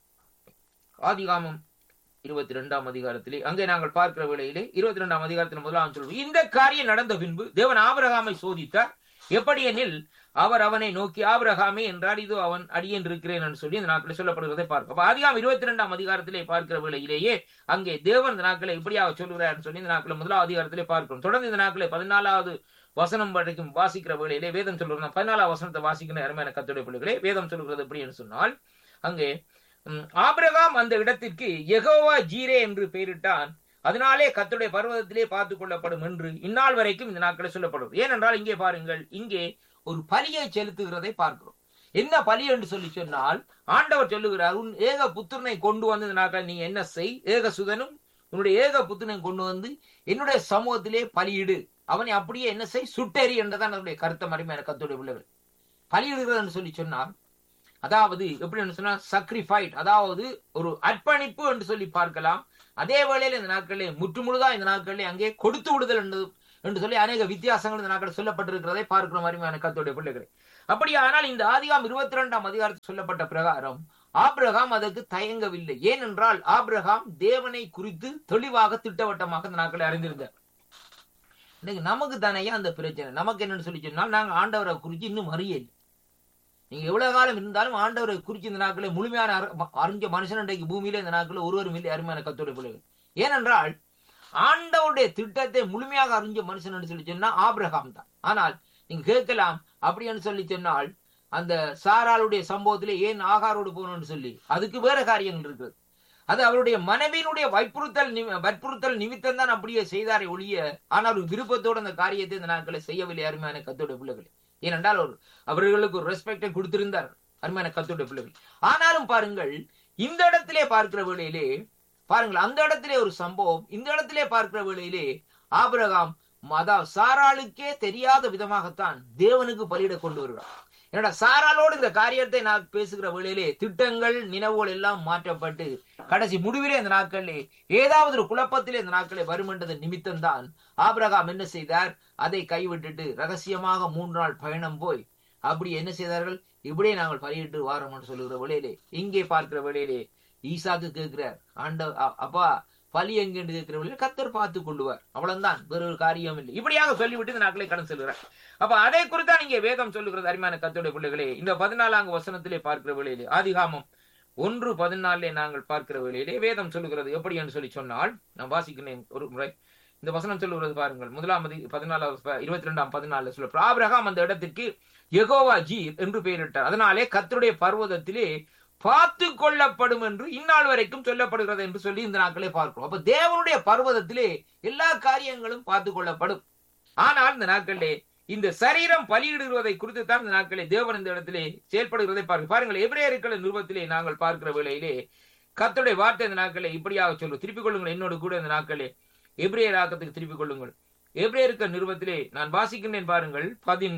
ஆதிகாமம் இருபத்தி ரெண்டாம் அதிகாரத்திலே அங்கே நாங்கள் பார்க்கிற வேளையிலே இருபத்தி ரெண்டாம் அதிகாரத்தில் முதலாம் சொல்லுவோம் இந்த காரியம் நடந்த பின்பு தேவன் ஆபிரகாமை சோதித்தார் எப்படி எனில் அவர் அவனை நோக்கி ஆபிரகாமே என்றால் இது அவன் அடியன் இருக்கிறேன் என்று சொல்லி இந்த நாட்களில் சொல்லப்படுகிறதை பார்க்க அப்ப அதிகாரம் இருபத்தி ரெண்டாம் அதிகாரத்திலே பார்க்கிற வேளையிலேயே அங்கே தேவன் இந்த நாட்களை இப்படியாக சொல்லுகிறார் சொல்லி இந்த நாட்களை முதலாவது அதிகாரத்திலே பார்க்கிறோம் தொடர்ந்து இந்த நாட்களை பதினாலாவது வசனம் வரைக்கும் வாசிக்கிற வேளையிலே வேதம் சொல்லுகிறோம் பதினாலாம் வசனத்தை வாசிக்கிற அருமையான கத்துடைய பிள்ளைகளே வேதம் சொல்லுகிறது எப்படி என்று சொன்னால் அங்கே ஆபிரகாம் அந்த இடத்திற்கு எகோவா ஜீரே என்று பெயரிட்டான் அதனாலே கத்துடைய பர்வதத்திலே பார்த்துக் கொள்ளப்படும் என்று இந்நாள் வரைக்கும் இந்த நாட்களை சொல்லப்படும் ஏனென்றால் இங்கே பாருங்கள் இங்கே ஒரு பலியை செலுத்துகிறதை பார்க்கிறோம் என்ன பலி என்று சொல்லி சொன்னால் ஆண்டவர் சொல்லுகிறார் உன் ஏக புத்திரனை கொண்டு வந்து இந்த நாட்கள் நீ என்ன செய் ஏக சுதனும் உன்னுடைய ஏக புத்திரனை கொண்டு வந்து என்னுடைய சமூகத்திலே பலியிடு அவனை அப்படியே என்ன செய் சுட்டெறி என்றதான் அதனுடைய கருத்தை மறுமையான கத்துடைய பிள்ளைகள் பலியிடுகிறது என்று சொல்லி சொன்னால் அதாவது எப்படி சொன்னா சக்ரிஃபைட் அதாவது ஒரு அர்ப்பணிப்பு என்று சொல்லி பார்க்கலாம் அதே வேளையில் இந்த நாட்களிலே முற்றுமுழுதா இந்த நாட்களிலே அங்கே கொடுத்து விடுதல் என்று என்று சொல்லி அநேக வித்தியாசங்கள் இந்த நாட்கள் சொல்லப்பட்டிருக்கிறதை பார்க்கிற மாதிரி கத்தோடைய பிள்ளைகளை அப்படியானால் இந்த ஆதிகாம் இருபத்தி ரெண்டாம் அதிகாரத்தில் சொல்லப்பட்ட பிரகாரம் ஆப்ரஹாம் அதற்கு தயங்கவில்லை ஏனென்றால் ஆப்ரஹாம் தேவனை குறித்து தெளிவாக திட்டவட்டமாக இந்த நாட்களை அறிந்திருந்தார் இன்னைக்கு நமக்கு தானேயா அந்த பிரச்சனை நமக்கு என்னன்னு சொல்லி சொன்னால் நாங்க ஆண்டவரை குறித்து இன்னும் அறியலை நீங்க எவ்வளவு காலம் இருந்தாலும் ஆண்டவரை குறிச்சு இந்த நாட்களே முழுமையான அறிஞ்ச மனுஷன் இன்றைக்கு பூமியில இந்த நாட்கள் ஒருவரும் இல்லை அருமையான கத்தோடைய பிள்ளைகள் ஏனென்றால் ஆண்டவருடைய திட்டத்தை முழுமையாக அறிஞ்ச மனுஷன் சொல்லி சொன்னா ஆபிரகாம் தான் ஆனால் நீங்க கேட்கலாம் அப்படின்னு சொல்லி சொன்னால் அந்த சாராளுடைய சம்பவத்திலே ஏன் ஆகாரோடு போகணும்னு சொல்லி அதுக்கு வேற காரியங்கள் இருக்குது அது அவருடைய மனைவியினுடைய வற்புறுத்தல் வற்புறுத்தல் நிமித்தம் தான் அப்படியே செய்தாரை ஒழிய ஆனால் ஒரு விருப்பத்தோடு அந்த காரியத்தை இந்த நாட்களை செய்யவில்லை அருமையான கத்தோடைய பிள்ளைகள் ஏனென்றால் ஒரு அவர்களுக்கு ஒரு ரெஸ்பெக்டை கொடுத்திருந்தார் அருமையான கத்தோடைய பிள்ளைகள் ஆனாலும் பாருங்கள் இந்த இடத்திலே பார்க்கிற வேளையிலே பாருங்கள் அந்த இடத்திலே ஒரு சம்பவம் இந்த இடத்திலே பார்க்கிற வேளையிலே ஆபிரகாம் மதா சாராளுக்கே தெரியாத விதமாகத்தான் தேவனுக்கு பலியிட கொண்டு வருகிறார் என்னடா சாராளோடு இந்த காரியத்தை நான் பேசுகிற வேளையிலே திட்டங்கள் நினைவுகள் எல்லாம் மாற்றப்பட்டு கடைசி முடிவிலே இந்த நாட்களிலே ஏதாவது ஒரு குழப்பத்திலே இந்த நாட்களே வரும் என்றது நிமித்தம் தான் ஆபிரகாம் என்ன செய்தார் அதை கைவிட்டுட்டு ரகசியமாக மூன்று நாள் பயணம் போய் அப்படி என்ன செய்தார்கள் இப்படியே நாங்கள் பலியிட்டு வாரோம் என்று சொல்லுகிற வேளையிலே இங்கே பார்க்கிற வேளையிலே ஈசாக்கு கேட்கிறார் ஆண்ட அப்பா பலி எங்க என்று கேட்கிறவர்கள் கத்தர் பார்த்து கொள்ளுவார் அவ்வளவுதான் வேற ஒரு காரியம் இல்லை இப்படியாக சொல்லிவிட்டு இந்த நாட்களை கடன் செல்கிறார் அப்ப அதை குறித்தான் இங்கே வேதம் சொல்லுகிறது அருமையான கத்தோடைய பிள்ளைகளே இந்த பதினாலாம் வசனத்திலே பார்க்கிற வேளையிலே ஆதிகாமம் ஒன்று பதினாலே நாங்கள் பார்க்கிற வேளையிலே வேதம் சொல்லுகிறது எப்படி என்று சொல்லி சொன்னால் நான் வாசிக்கிறேன் ஒரு முறை இந்த வசனம் சொல்லுகிறது பாருங்கள் முதலாம் பதினாலாவது இருபத்தி ரெண்டாம் பதினாலு சொல்ல ஆபிரகாம் அந்த இடத்திற்கு எகோவா ஜி என்று பெயரிட்டார் அதனாலே கத்தருடைய பர்வதத்திலே பார்த்து கொள்ளப்படும் என்று இந்நாள் வரைக்கும் சொல்லப்படுகிறது என்று சொல்லி இந்த நாட்களே பார்க்கிறோம் அப்ப தேவனுடைய பர்வதத்திலே எல்லா காரியங்களும் பார்த்து கொள்ளப்படும் ஆனால் இந்த நாட்களிலே இந்த சரீரம் பலியிடுவதை குறித்து தான் இந்த நாட்களே தேவன் இந்த இடத்திலே செயல்படுகிறதை பாருங்கள் பாருங்கள் எபிரேயர்கள் நிறுவத்திலே நாங்கள் பார்க்கிற வேளையிலே கத்தருடைய வார்த்தை இந்த நாட்களை இப்படியாக சொல்லும் திருப்பிக் கொள்ளுங்கள் என்னோடு கூட இந்த நாட்களே எபிரேயர் ஆக்கத்துக்கு திருப்பிக் கொள்ளுங்கள் எபிரேயர்கள் நிறுவத்திலே நான் வாசிக்கின்றேன் பாருங்கள் பதின்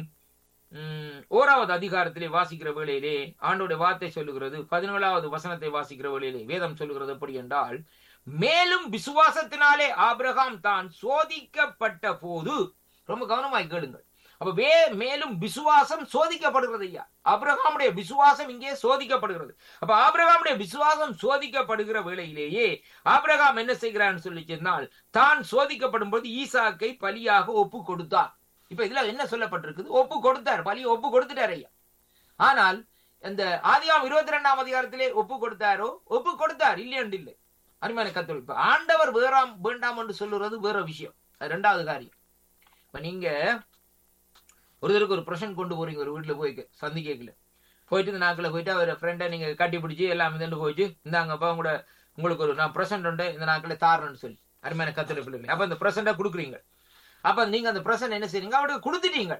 ஓராவது அதிகாரத்திலே வாசிக்கிற வேளையிலே ஆண்டோடைய வார்த்தை சொல்லுகிறது பதினேழாவது வசனத்தை வாசிக்கிற வேளையிலே வேதம் சொல்லுகிறது எப்படி என்றால் மேலும் விசுவாசத்தினாலே ஆபிரகாம் தான் சோதிக்கப்பட்ட போது ரொம்ப கவனமாய் கேளுங்கள் அப்ப வே மேலும் விசுவாசம் சோதிக்கப்படுகிறது ஐயா ஆபிரகாமுடைய விசுவாசம் இங்கே சோதிக்கப்படுகிறது அப்ப ஆபிரகாமுடைய விசுவாசம் சோதிக்கப்படுகிற வேளையிலேயே ஆபிரகாம் என்ன செய்கிறான்னு சொல்லி சொன்னால் தான் சோதிக்கப்படும் போது ஈசாக்கை பலியாக ஒப்பு கொடுத்தார் இப்ப இதுல என்ன சொல்லப்பட்டிருக்குது ஒப்பு கொடுத்தார் பலி ஒப்பு கொடுத்துட்டார் ஐயா ஆனால் இந்த ஆதிகாம் இருபத்தி ரெண்டாம் அதிகாரத்திலே ஒப்பு கொடுத்தாரோ ஒப்பு கொடுத்தார் இல்லையண்டு இல்லை அருமையான கத்தோல் இப்ப ஆண்டவர் வேறாம் வேண்டாம் என்று சொல்லுறது வேற விஷயம் அது ரெண்டாவது காரியம் இப்ப நீங்க ஒருத்தருக்கு ஒரு பிரசன்ட் கொண்டு போறீங்க ஒரு வீட்டுல போய் சந்தி கேட்கல போயிட்டு இந்த நாக்கில் போயிட்டு அவர் ஃப்ரெண்டை நீங்க கட்டி பிடிச்சி எல்லாம் இதுன்னு போயிட்டு இந்தாங்கப்பா உங்களோட உங்களுக்கு ஒரு நான் பிரசன்ட் உண்டு இந்த நாக்கில் தாரன்னு சொல்லி அருமையான கத்திர பிள்ளைகளை அப்ப அந்த பிரசண்டா கொடுக்குறீங்க அப்ப நீங்க அந்த பிரசன்ட் என்ன செய்றீங்க அவருக்கு கொடுத்துட்டீங்க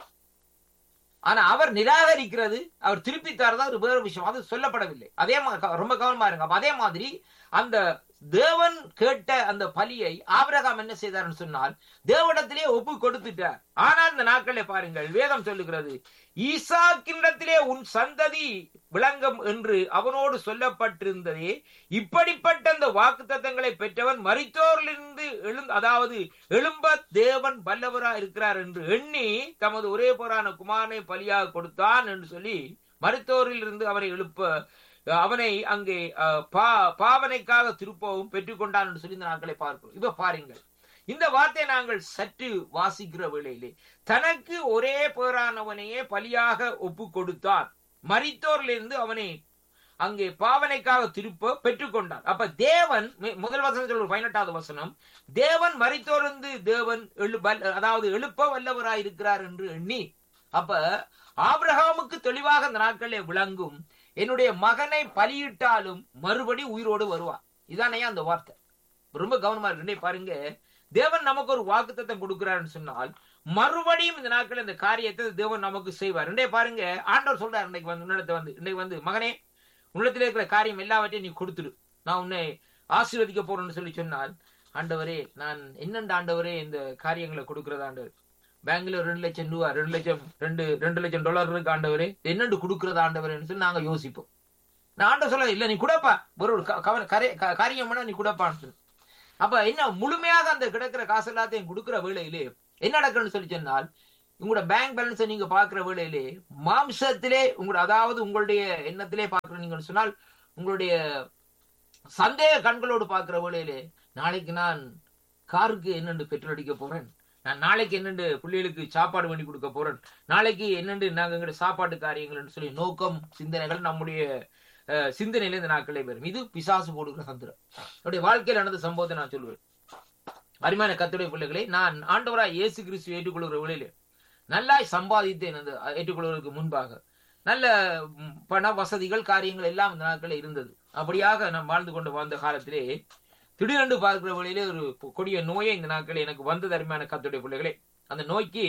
ஆனா அவர் நிராகரிக்கிறது அவர் திருப்பி தரதா ஒரு வேறு விஷயம் அது சொல்லப்படவில்லை அதே மா- ரொம்ப கவனமா இருங்க அப்ப அதே மாதிரி அந்த தேவன் கேட்ட அந்த பலியை ஆபிரகாம் என்ன செய்தார்னு சொன்னால் தேவனிடத்திலே ஒப்பு கொடுத்துட்டார் ஆனால் இந்த நாட்களே பாருங்கள் வேதம் சொல்லுகிறது ஈசாக்கினிடத்திலே உன் சந்ததி விளங்கும் என்று அவனோடு சொல்லப்பட்டிருந்ததே இப்படிப்பட்ட அந்த வாக்குத்தத்தங்களை பெற்றவன் மரித்தோரிலிருந்து எழும் அதாவது எழும்ப தேவன் வல்லவரா இருக்கிறார் என்று எண்ணி தமது ஒரே போரான குமாரனை பலியாக கொடுத்தான் என்று சொல்லி மருத்துவரில் இருந்து அவரை எழுப்ப அவனை அங்கே அஹ், பா பாவனைக்காக திருப்பவும் பெற்றுக்கொண்டான் என்று சொல்லி இந்த நாட்களை பார்க்கிறோம் இப்ப பாருங்கள் இந்த வார்த்தையை நாங்கள் சற்று வாசிக்கிற வேளையிலே தனக்கு ஒரே பேரானவனையே பலியாக ஒப்பு கொடுத்தான் மரித்தோரிலிருந்து அவனை அங்கே பாவனைக்காக திருப்ப பெற்றுக்கொண்டார் அப்ப தேவன் மு- முதல் வசனத்தில் ஒரு பதினெட்டாவது வசனம் தேவன் மரித்தோர்ந்து தேவன் எழு வல்ல- அதாவது எழுப்ப வல்லவராய் இருக்கிறார் என்று எண்ணி அப்ப ஆபிரகாமுக்கு தெளிவாக இந்த நாட்களிலே விளங்கும் என்னுடைய மகனை பலியிட்டாலும் மறுபடி உயிரோடு வருவார் இதானே அந்த வார்த்தை ரொம்ப கவனமா இருக்கு இன்னைக்கு பாருங்க தேவன் நமக்கு ஒரு வாக்குத்தத்தம் கொடுக்கிறாருன்னு சொன்னால் மறுபடியும் இந்த நாட்கள் இந்த காரியத்தை தேவன் நமக்கு செய்வார் ரெண்டே பாருங்க ஆண்டவர் சொல்றாரு இன்னைக்கு வந்து உன்னிடத்தை வந்து இன்னைக்கு வந்து மகனே உன்னிடத்தில் இருக்கிற காரியம் எல்லாவற்றையும் நீ கொடுத்துடு நான் உன்னை ஆசீர்வதிக்க போறேன்னு சொல்லி சொன்னால் ஆண்டவரே நான் என்னென்ன ஆண்டவரே இந்த காரியங்களை கொடுக்கறது ஆண்டவர் பேங்க்ல ரெண்டு லட்சம் ரூபா ரெண்டு லட்சம் ரெண்டு ரெண்டு லட்சம் டாலர் இருக்கு ஆண்டவரே என்னென்று கொடுக்கறது ஆண்டவரேன்னு சொல்லி நாங்க யோசிப்போம் நான் ஆண்டவர் சொல்ல இல்ல நீ கொடுப்பா ஒரு ஒரு க- கவன- கரை- க- காரியம் பண்ணா நீ கொடுப்பான்னு சொல்லி அப்ப என்ன முழுமையாக அந்த கிடக்கிற காசு எல்லாத்தையும் கொடுக்கிற வேளையிலே என்ன நடக்குன்னு சொல்லி சொன்னால் உங்களோட பேங்க் பேலன்ஸை நீங்க பாக்குற வேளையிலே மாம்சத்திலே உங்களோட அதாவது உங்களுடைய எண்ணத்திலே பாக்குற நீங்கன்னு சொன்னால் உங்களுடைய சந்தேக கண்களோடு பாக்குற வேளையிலே நாளைக்கு நான் காருக்கு என்னென்று பெட்ரோல் அடிக்க போறேன் நான் நாளைக்கு என்னென்று பிள்ளைகளுக்கு சாப்பாடு பண்ணி கொடுக்க போறேன் நாளைக்கு என்னென்று நாங்க எங்களுடைய சாப்பாட்டு காரியங்கள்னு சொல்லி நோக்கம் சிந்தனைகள் நம்முடைய அஹ், சிந்தனையில இந்த நாட்களே வரும் இது பிசாசு போடுகிற தந்திரம் என்னுடைய வாழ்க்கையில் நடந்த சம்பவத்தை நான் சொல்லுவேன் அருமையான கத்துடைய பிள்ளைகளை நான் ஆண்டவராய் இயேசு கிறிஸ்து ஏற்றுக்கொள்கிற வேளையிலே நல்லாய் சம்பாதித்தேன் அந்த ஏற்றுக்கொள்வதற்கு முன்பாக நல்ல ம், பண வசதிகள் காரியங்கள் எல்லாம் இந்த நாட்களில் இருந்தது அப்படியாக நாம் வாழ்ந்து கொண்டு வாழ்ந்த காலத்திலே திடீரென்று பார்க்கிற வழியிலே ஒரு பொ- கொடிய நோயை இந்த நாட்களில் எனக்கு வந்தது அருமையான கத்துடைய பிள்ளைகளே அந்த நோய்க்கு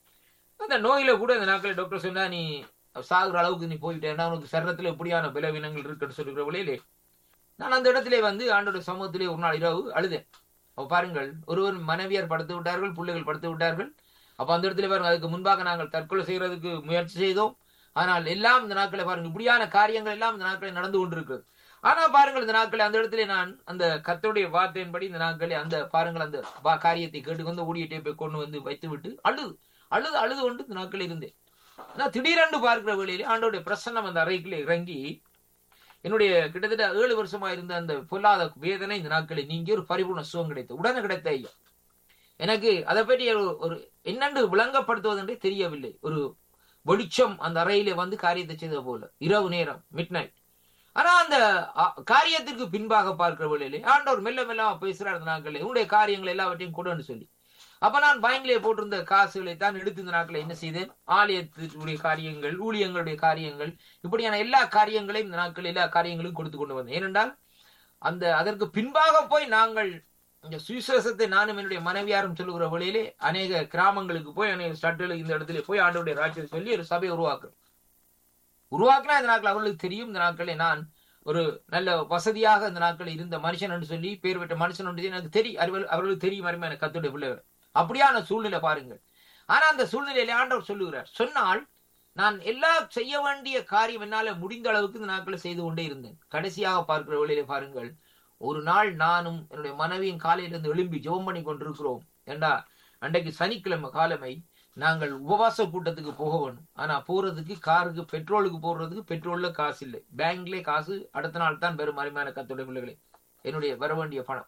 அந்த நோயில கூட இந்த நாட்களில் டாக்டர் சொன்னா நீ சாகுற அளவுக்கு நீ போயிட்டேன்னா உனக்கு சரீரத்துல இப்படியான பலவீனங்கள் இருக்குன்னு சொல்லுகிற வழியிலே நான் அந்த இடத்திலே வந்து ஆண்டோட சமூகத்திலே ஒரு நாள் இரவு அழுதேன் அப்ப பாருங்கள் ஒருவர் மனைவியார் படுத்து விட்டார்கள் பிள்ளைகள் படுத்து விட்டார்கள் அப்ப அந்த இடத்துல பாருங்க அதுக்கு முன்பாக நாங்கள் தற்கொலை செய்யறதுக்கு முயற்சி செய்தோம் ஆனால் எல்லாம் இந்த நாட்களை பாருங்க இப்படியான காரியங்கள் எல்லாம் இந்த நாட்களில் நடந்து கொண்டிருக்கிறது ஆனா பாருங்கள் இந்த நாட்களில் அந்த இடத்துல நான் அந்த கர்த்தருடைய வார்த்தையின்படி இந்த நாட்களில் அந்த பாருங்கள் அந்த வா- காரியத்தை கேட்டுக்கொண்டு ஊழியத்தை போய் கொண்டு வந்து வைத்து விட்டு அழுது அழுது அழுது கொண்டு இந்த நாட்களில் இருந்தேன் ஆனா திடீரென்று பார்க்கிற வேளையிலே ஆண்டோடைய பிரசன்னம் அந்த அறைக்குள்ளே இறங்கி என்னுடைய கிட்டத்தட்ட ஏழு வருஷமா இருந்த அந்த பொல்லாத வேதனை இந்த நாட்களில் நீங்கி ஒரு பரிபூர்ண சுகம் கிடைத்தது உடனே கிடைத்த ஐயா எனக்கு அதை பற்றி ஒரு- ஒரு என்னென்று விளங்கப்படுத்துவதென்றே தெரியவில்லை ஒரு வெளிச்சம் அந்த அறையிலே வந்து காரியத்தை செய்த போல இரவு நேரம் மிட் நைட் ஆனா அந்த அ, காரியத்திற்கு பின்பாக பார்க்கிற வேளையிலே ஆண்டவர் மெல்ல மெல்ல பேசுறார் அந்த நாட்களில் உன்னுடைய காரியங்கள் எல்லாவற்றையும் கொடுன்னு சொல்லி அப்ப நான் பேங்க்ல போட்டிருந்த காசுகளை தான் எடுத்து இந்த நாட்களில் என்ன செய்தேன் ஆலயத்துடைய காரியங்கள் ஊழியங்களுடைய காரியங்கள் இப்படியான எல்லா காரியங்களையும் இந்த நாட்கள் எல்லா காரியங்களையும் கொடுத்து கொண்டு வந்தேன் ஏனென்றால் அந்த அதற்கு பின்பாக போய் நாங்கள் இந்த சுவிசேஷத்தை நானும் என்னுடைய மனைவியாரும் சொல்லுகிற வழியிலே அநேக கிராமங்களுக்கு போய் அநேக ஸ்டட்டுகளுக்கு இந்த இடத்துல போய் ஆண்டவருடைய ராஜ்யத்தை சொல்லி ஒரு சபையை உருவாக்குறோம் உருவாக்கினா இந்த நாட்கள் அவர்களுக்கு தெரியும் இந்த நாட்களில் நான் ஒரு நல்ல வசதியாக இந்த நாட்களில் இருந்த மனுஷன் என்று சொல்லி பேர் பெற்ற மனுஷன் என்று எனக்கு தெரியும் அவர்கள் அவர்களுக்கு தெரியும் அருமை எனக்கு கத்துடைய பிள்ளைகள் அப்படியான சூழ்நிலை பாருங்கள் ஆனா அந்த சூழ்நிலையில ஆண்டவர் சொல்லுகிறார் சொன்னால் நான் எல்லாம் செய்ய வேண்டிய காரியம் என்னால முடிந்த அளவுக்கு இந்த நாட்களை செய்து கொண்டே இருந்தேன் கடைசியாக பார்க்கிற வழியிலே பாருங்கள் ஒரு நாள் நானும் என்னுடைய மனைவியின் காலையிலிருந்து எழும்பி ஜெபம் பண்ணி கொண்டிருக்கிறோம் ஏண்டா அன்றைக்கு சனிக்கிழமை காலமை நாங்கள் உபவாச கூட்டத்துக்கு போக வேணும் ஆனா போறதுக்கு காருக்கு பெட்ரோலுக்கு போடுறதுக்கு பெட்ரோல்ல காசு இல்லை பேங்க்ல காசு அடுத்த நாள் தான் பெரும் அருமையான கத்தோடைய பிள்ளைகளே என்னுடைய வர வேண்டிய பணம்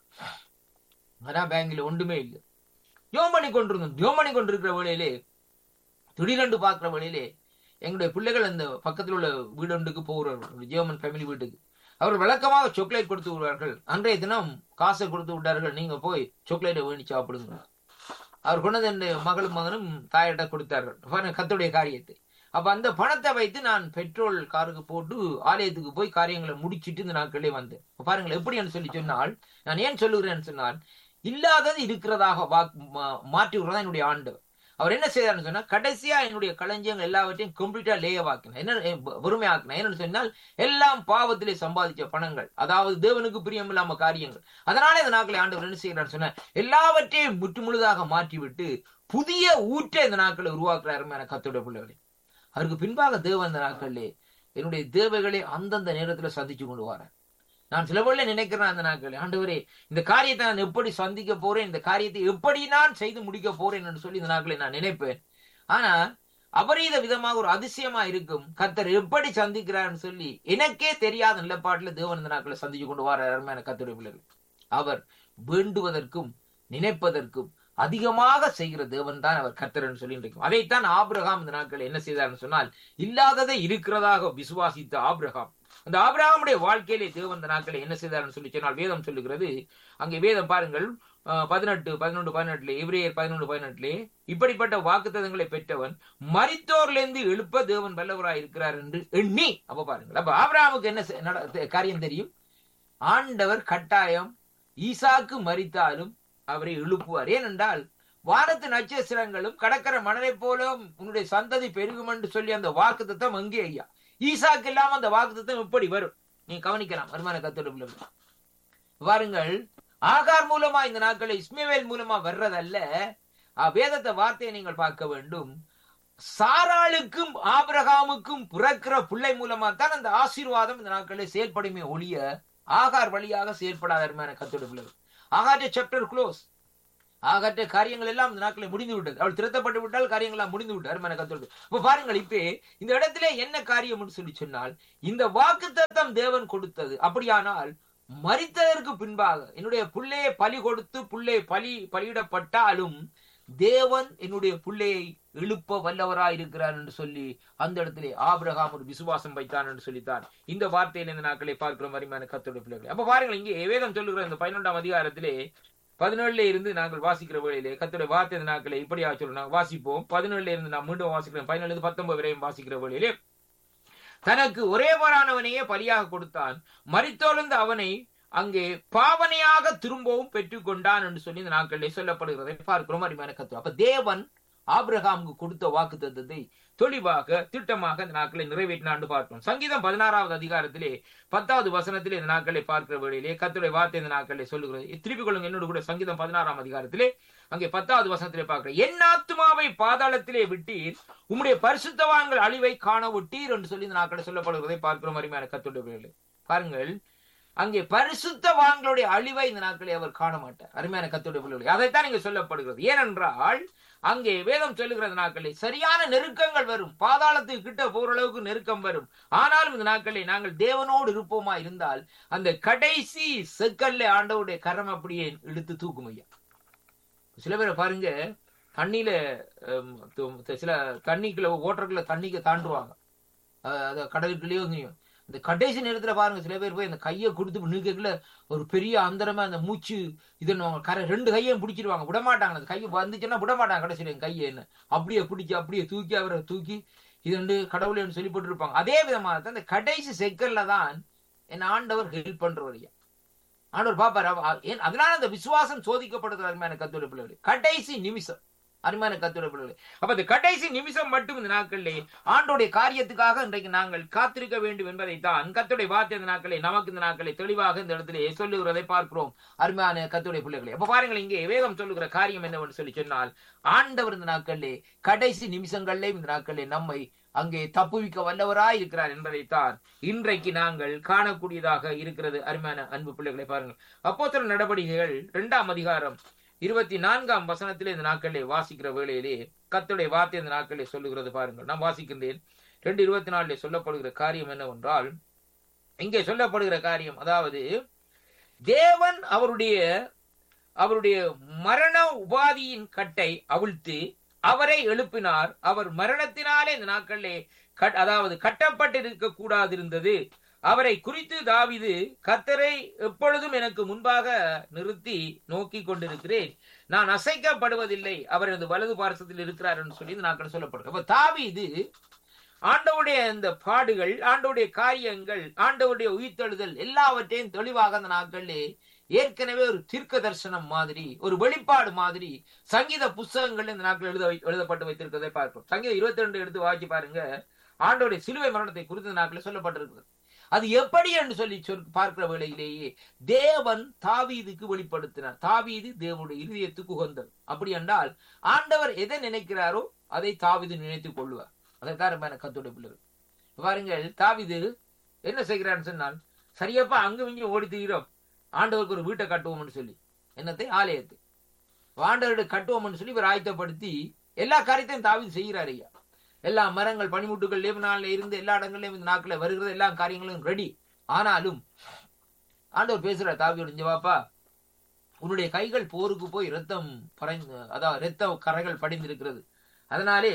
ஆனா பேங்க்ல ஒன்றுமே இல்லை ஜோம் பண்ணி கொண்டிருந்தோம் ஜோம் பண்ணி கொண்டிருக்கிற வேளையிலே திடீரென்று பார்க்கிற வேளையிலே எங்களுடைய பிள்ளைகள் அந்த பக்கத்தில் உள்ள வீடொன்றுக்கு போகிறார்கள் ஜியோமன் ஃபேமிலி வீட்டுக்கு அவர் வழக்கமாக சாக்லேட் கொடுத்து விடுவார்கள் அன்றைய தினம் காசை கொடுத்து விட்டார்கள் நீங்க போய் சாக்லேட்டை வேணி சாப்பிடுங்க அவர் கொண்டது என் மகளும் மகனும் தாயிட்ட கொடுத்தார்கள் பாருங்க, கர்த்தருடைய காரியத்தை அப்ப அந்த பணத்தை வைத்து நான் பெட்ரோல் காருக்கு போட்டு ஆலயத்துக்கு போய் காரியங்களை முடிச்சிட்டு இந்த நாட்களே வந்தேன் இப்ப பாருங்களேன் எப்படின்னு சொல்லி சொன்னால் நான் ஏன் சொல்லுகிறேன்னு சொன்னால் இல்லாதது இருக்கிறதாக மாற்றி விடுறதா என்னுடைய ஆண்டவர் அவர் என்ன செய்தார்னு சொன்னா கடைசியா என்னுடைய களஞ்சியங்கள் எல்லாவற்றையும் கம்ப்ளீட்டா லேயவாக்கின என்ன பொறுமையாக்கின என்னன்னு சொன்னால் எல்லாம் பாவத்திலே சம்பாதிச்ச பணங்கள் அதாவது தேவனுக்கு பிரியம் இல்லாம காரியங்கள் அதனால இந்த நாட்களை ஆண்டவர் என்ன செய்யறாரு சொன்ன எல்லாவற்றையும் முற்று முழுதாக மாற்றிவிட்டு புதிய ஊற்றை இந்த நாட்களை உருவாக்குறாரு என கத்தோட பிள்ளைகளே அவருக்கு பின்பாக தேவன் இந்த நாட்களிலே என்னுடைய தேவைகளை அந்தந்த நேரத்துல சந்திச்சு கொண்டு வரேன் நான் சில வேளை நினைக்கிறேன் அந்த நாட்கள் ஆண்டவரே இந்த காரியத்தை நான் எப்படி சந்திக்க போறேன் இந்த காரியத்தை எப்படி நான் செய்து முடிக்க போறேன் என்று சொல்லி இந்த நாட்களை நான் நினைப்பேன் ஆனா அபரீத விதமாக ஒரு அதிசயமா இருக்கும் கத்தர் எப்படி சந்திக்கிறார்னு சொல்லி எனக்கே தெரியாத நிலப்பாட்டுல தேவன் இந்த நாட்களை சந்திச்சு கொண்டு வர அருமையான கத்தருடைய பிள்ளைகள் அவர் வேண்டுவதற்கும் நினைப்பதற்கும் அதிகமாக செய்கிற தேவன் தான் அவர் கர்த்தர்னு சொல்லி இருக்கும் அதைத்தான் ஆபிரகாம் இந்த நாட்கள் என்ன செய்தார்னு சொன்னால் இல்லாததை இருக்கிறதாக விசுவாசித்த ஆபிரகாம் அந்த ஆபிரகாமுடைய வாழ்க்கையிலே தேவன் இந்த நாட்களை என்ன செய்தார்னு சொல்லி சொன்னால் வேதம் சொல்லுகிறது அங்கே வேதம் பாருங்கள் பதினெட்டு பதினொன்று பதினெட்டுல எவ்ரேயர் பதினொன்று பதினெட்டுலே இப்படிப்பட்ட வாக்குத்ததங்களை பெற்றவன் மரித்தோர்லேருந்து எழுப்ப தேவன் வல்லவராய் இருக்கிறார் என்று எண்ணி அப்ப பாருங்கள் அப்ப ஆபிரகாமுக்கு என்ன காரியம் தெரியும் ஆண்டவர் கட்டாயம் ஈசாக்கு மறித்தாலும் அவரை எழுப்புவார் ஏனென்றால் வானத்து நட்சத்திரங்களும் கடற்கரை மணலை போலும் உன்னுடைய சந்ததி பெருகும் என்று சொல்லி அந்த வாக்கு தத்துவம் அங்கே ஐயா ஈசாக்கு இல்லாம அந்த வாக்கு தத்துவம் எப்படி வரும் நீ கவனிக்கலாம் வருமான கத்தோடு பாருங்கள் ஆகார் மூலமா இந்த நாட்களை இஸ்மேவேல் மூலமா வர்றதல்ல வேதத்தை வார்த்தையை நீங்கள் பார்க்க வேண்டும் சாராளுக்கும் ஆபிரகாமுக்கும் பிறக்கிற பிள்ளை மூலமா தான் அந்த ஆசீர்வாதம் இந்த நாட்களில் செயல்படுமே ஒழிய ஆகார் வழியாக செயல்படாத அருமையான கத்தோடு பிள்ளைகள் ஆகாற்ற சாப்டர் க்ளோஸ் ஆகாற்ற காரியங்கள் எல்லாம் இந்த நாட்களில் முடிந்து விட்டது அவள் திருத்தப்பட்டு விட்டால் காரியங்கள் எல்லாம் முடிந்து விட்டார் அருமையான கத்தோடு இப்ப பாருங்கள் இப்ப இந்த இடத்துல என்ன காரியம் சொல்லி சொன்னால் இந்த வாக்கு தத்தம் தேவன் கொடுத்தது அப்படியானால் மறித்ததற்கு பின்பாக என்னுடைய புள்ளையை பலி கொடுத்து புள்ளை பலி பலியிடப்பட்டாலும் தேவன் என்னுடைய பிள்ளையை எழுப்ப வல்லவராய் இருக்கிறார் என்று சொல்லி அந்த இடத்திலே ஆபிரகாம் ஒரு விசுவாசம் வைத்தான் என்று சொல்லித்தான் இந்த வார்த்தையில் இந்த நாட்களை பார்க்கிற மாதிரியான கத்தோட பிள்ளைகள் அப்ப பாருங்கள் இங்கே வேதம் சொல்லுகிற இந்த பதினொன்றாம் அதிகாரத்திலே பதினேழுல இருந்து நாங்கள் வாசிக்கிற வேளையிலே கத்தோட வார்த்தை இந்த நாட்களை இப்படியா சொல்லணும் வாசிப்போம் பதினேழுல இருந்து நான் மீண்டும் வாசிக்கிறேன் பதினேழு பத்தொன்பது வரையும் வாசிக்கிற வேளையிலே தனக்கு ஒரே போரானவனையே பலியாக கொடுத்தான் மறித்தோழ்ந்த அவனை அங்கே பாவனையாக திரும்பவும் பெற்றுக்கொண்டான் என்று சொல்லி இந்த நாட்களிலே சொல்லப்படுகிறதை பார்க்கிறோம் அருமையான கத்து அப்ப தேவன் ஆபிரகாமுக்கு கொடுத்த வாக்கு தத்துவத்தை தெளிவாக திட்டமாக இந்த நாட்களை நிறைவேற்றினான்னு பார்க்கிறோம் சங்கீதம் பதினாறாவது அதிகாரத்திலே பத்தாவது வசனத்திலே இந்த நாட்களை பார்க்கிற வேளையிலே கத்துடைய வார்த்தை இந்த நாட்களை சொல்லுகிறது திருப்பிக் கொள்ளுங்க என்னோட கூட சங்கீதம் பதினாறாம் அதிகாரத்திலே அங்கே பத்தாவது வசனத்திலே பார்க்கிறேன் என் ஆத்மாவை பாதாளத்திலே விட்டீர் உம்முடைய பரிசுத்தவான்கள் அழிவை காண விட்டீர் என்று சொல்லி இந்த நாட்களை சொல்லப்படுகிறதை பார்க்கிறோம் அருமையான கத்துடைய வேலை பாருங்கள் அங்கே பரிசுத்தவான்களுடைய அழிவை இந்த நாட்களை அவர் காண மாட்டார் அருமையான கத்துடைய பிள்ளைகளை அதைத்தான் இங்க சொல்லப்படுகிறது ஏனென்றால் அங்கே வேதம் சொல்லுகிறது நாட்களில் சரியான நெருக்கங்கள் வரும் பாதாளத்துக்கு கிட்ட போற அளவுக்கு நெருக்கம் வரும் ஆனாலும் இந்த நாட்களில் நாங்கள் தேவனோடு இருப்போமா இருந்தால் அந்த கடைசி செக்கல்ல ஆண்டவுடைய கரம் அப்படியே இழுத்து தூக்கும் ஐயா சில பேரை பாருங்க தண்ணியில சில தண்ணிக்குள்ள ஓட்டருக்குள்ள தண்ணிக்கு தாண்டுவாங்க கடலுக்குள்ளேயோ இந்த கடைசி நேரத்துல பாருங்க சில பேர் போய் அந்த கையை கொடுத்து நிற்கல ஒரு பெரிய அந்தரமா அந்த மூச்சு இது கரை ரெண்டு கையையும் பிடிச்சிருவாங்க விடமாட்டாங்க அந்த கையை வந்துச்சுன்னா விடமாட்டாங்க கடைசியில் என் கையை என்ன அப்படியே பிடிச்சி அப்படியே தூக்கி அவரை தூக்கி இது வந்து கடவுளேன்னு சொல்லி போட்டுருப்பாங்க அதே விதமாக தான் அந்த கடைசி செக்கல்ல தான் என் ஆண்டவர் ஹெல்ப் பண்றவர் ஆண்டவர் பாப்பார் ஏன் அதனால அந்த விசுவாசம் சோதிக்கப்படுறது அருமையான கத்தோட பிள்ளைகள் கடைசி நிமிஷம் அருமையான கத்தோட பிள்ளைகள் அப்ப அந்த கடைசி நிமிஷம் மட்டும் இந்த நாட்களிலே ஆண்டோடைய காரியத்துக்காக இன்றைக்கு நாங்கள் காத்திருக்க வேண்டும் என்பதை தான் கத்துடைய வார்த்தை இந்த நாட்களை நமக்கு இந்த நாட்களை தெளிவாக இந்த இடத்திலே சொல்லுகிறதை பார்க்கிறோம் அருமையான கத்துடைய பிள்ளைகளை அப்ப பாருங்கள் இங்கே வேதம் சொல்லுகிற காரியம் என்னவென்று சொல்லி சொன்னால் ஆண்டவர் இந்த நாட்களிலே கடைசி நிமிஷங்களிலே இந்த நாட்களிலே நம்மை அங்கே தப்புவிக்க வல்லவராய் இருக்கிறார் என்பதைத்தான் இன்றைக்கு நாங்கள் காணக்கூடியதாக இருக்கிறது அருமையான அன்பு பிள்ளைகளை பாருங்கள் அப்போத்தர நடவடிக்கைகள் இரண்டாம் அதிகாரம் இருபத்தி நான்காம் வசனத்திலே இந்த நாட்களிலே வாசிக்கிற வேளையிலே கத்துடைய வார்த்தை இந்த நாட்களிலே சொல்லுகிறது பாருங்கள் நான் வாசிக்கின்றேன் ரெண்டு இருபத்தி நாலுல சொல்லப்படுகிற காரியம் என்னவென்றால் இங்கே சொல்லப்படுகிற காரியம் அதாவது தேவன் அவருடைய அவருடைய மரண உபாதியின் கட்டை அவிழ்த்து அவரை எழுப்பினார் அவர் மரணத்தினாலே இந்த நாட்களிலே அதாவது கட்டப்பட்டிருக்க கூடாதிருந்தது அவரை குறித்து தாவிது கத்தரை எப்பொழுதும் எனக்கு முன்பாக நிறுத்தி நோக்கி கொண்டிருக்கிறேன் நான் அசைக்கப்படுவதில்லை அவர் எனது வலது பார்சத்தில் இருக்கிறார் என்று சொல்லி இந்த நாட்கள் சொல்லப்படும் அப்ப தாவிது ஆண்டவுடைய இந்த பாடுகள் ஆண்டவுடைய காரியங்கள் ஆண்டவுடைய உயிர்த்தெழுதல் எல்லாவற்றையும் தெளிவாக அந்த நாட்களிலே ஏற்கனவே ஒரு தீர்க்க தரிசனம் மாதிரி ஒரு வெளிப்பாடு மாதிரி சங்கீத புஸ்தகங்கள் இந்த நாட்கள் எழுத வை- எழுதப்பட்டு வைத்திருக்கிறதை பார்க்கிறோம் சங்கீதம் இருபத்தி ரெண்டு எடுத்து வாசி பாருங்க ஆண்டோடைய சிலுவை மரணத்தை குறித்த நாட்களில் சொல்லப்பட்டிருக்கிறது அது எப்படி என்று சொல்லி சொல் பார்க்கிற வேளையிலேயே தேவன் தாவீதுக்கு வெளிப்படுத்தினார் தாவீது தேவனுடைய இருதயத்துக்கு உகந்தது அப்படி என்றால் ஆண்டவர் எதை நினைக்கிறாரோ அதை தாவீது நினைத்துக் கொள்வார் அதற்காக கத்துடைய பிள்ளைகள் பாருங்கள் தாவீது என்ன செய்கிறான்னு சொன்னால் சரியப்பா அங்கு இங்கே ஓடி தீரோம் ஆண்டவருக்கு ஒரு வீட்டை கட்டுவோம்னு சொல்லி என்னத்தை ஆலயத்தை ஆண்டவருடைய கட்டுவோம்னு சொல்லி இவர் ஆயத்தப்படுத்தி எல்லா காரியத்தையும் தாவீது செய்கிறார் ஐயா எல்லா மரங்கள் பனிமுட்டுகள் லேபனால இருந்து எல்லா இடங்கள்லயும் இந்த நாட்கள வருகிறது எல்லா காரியங்களும் ரெடி ஆனாலும் ஆண்டவர் பேசுற தாவியோட ஜவாப்பா உன்னுடைய கைகள் போருக்கு போய் ரத்தம் பறைந்து அதாவது ரத்த கரைகள் படிந்திருக்கிறது அதனாலே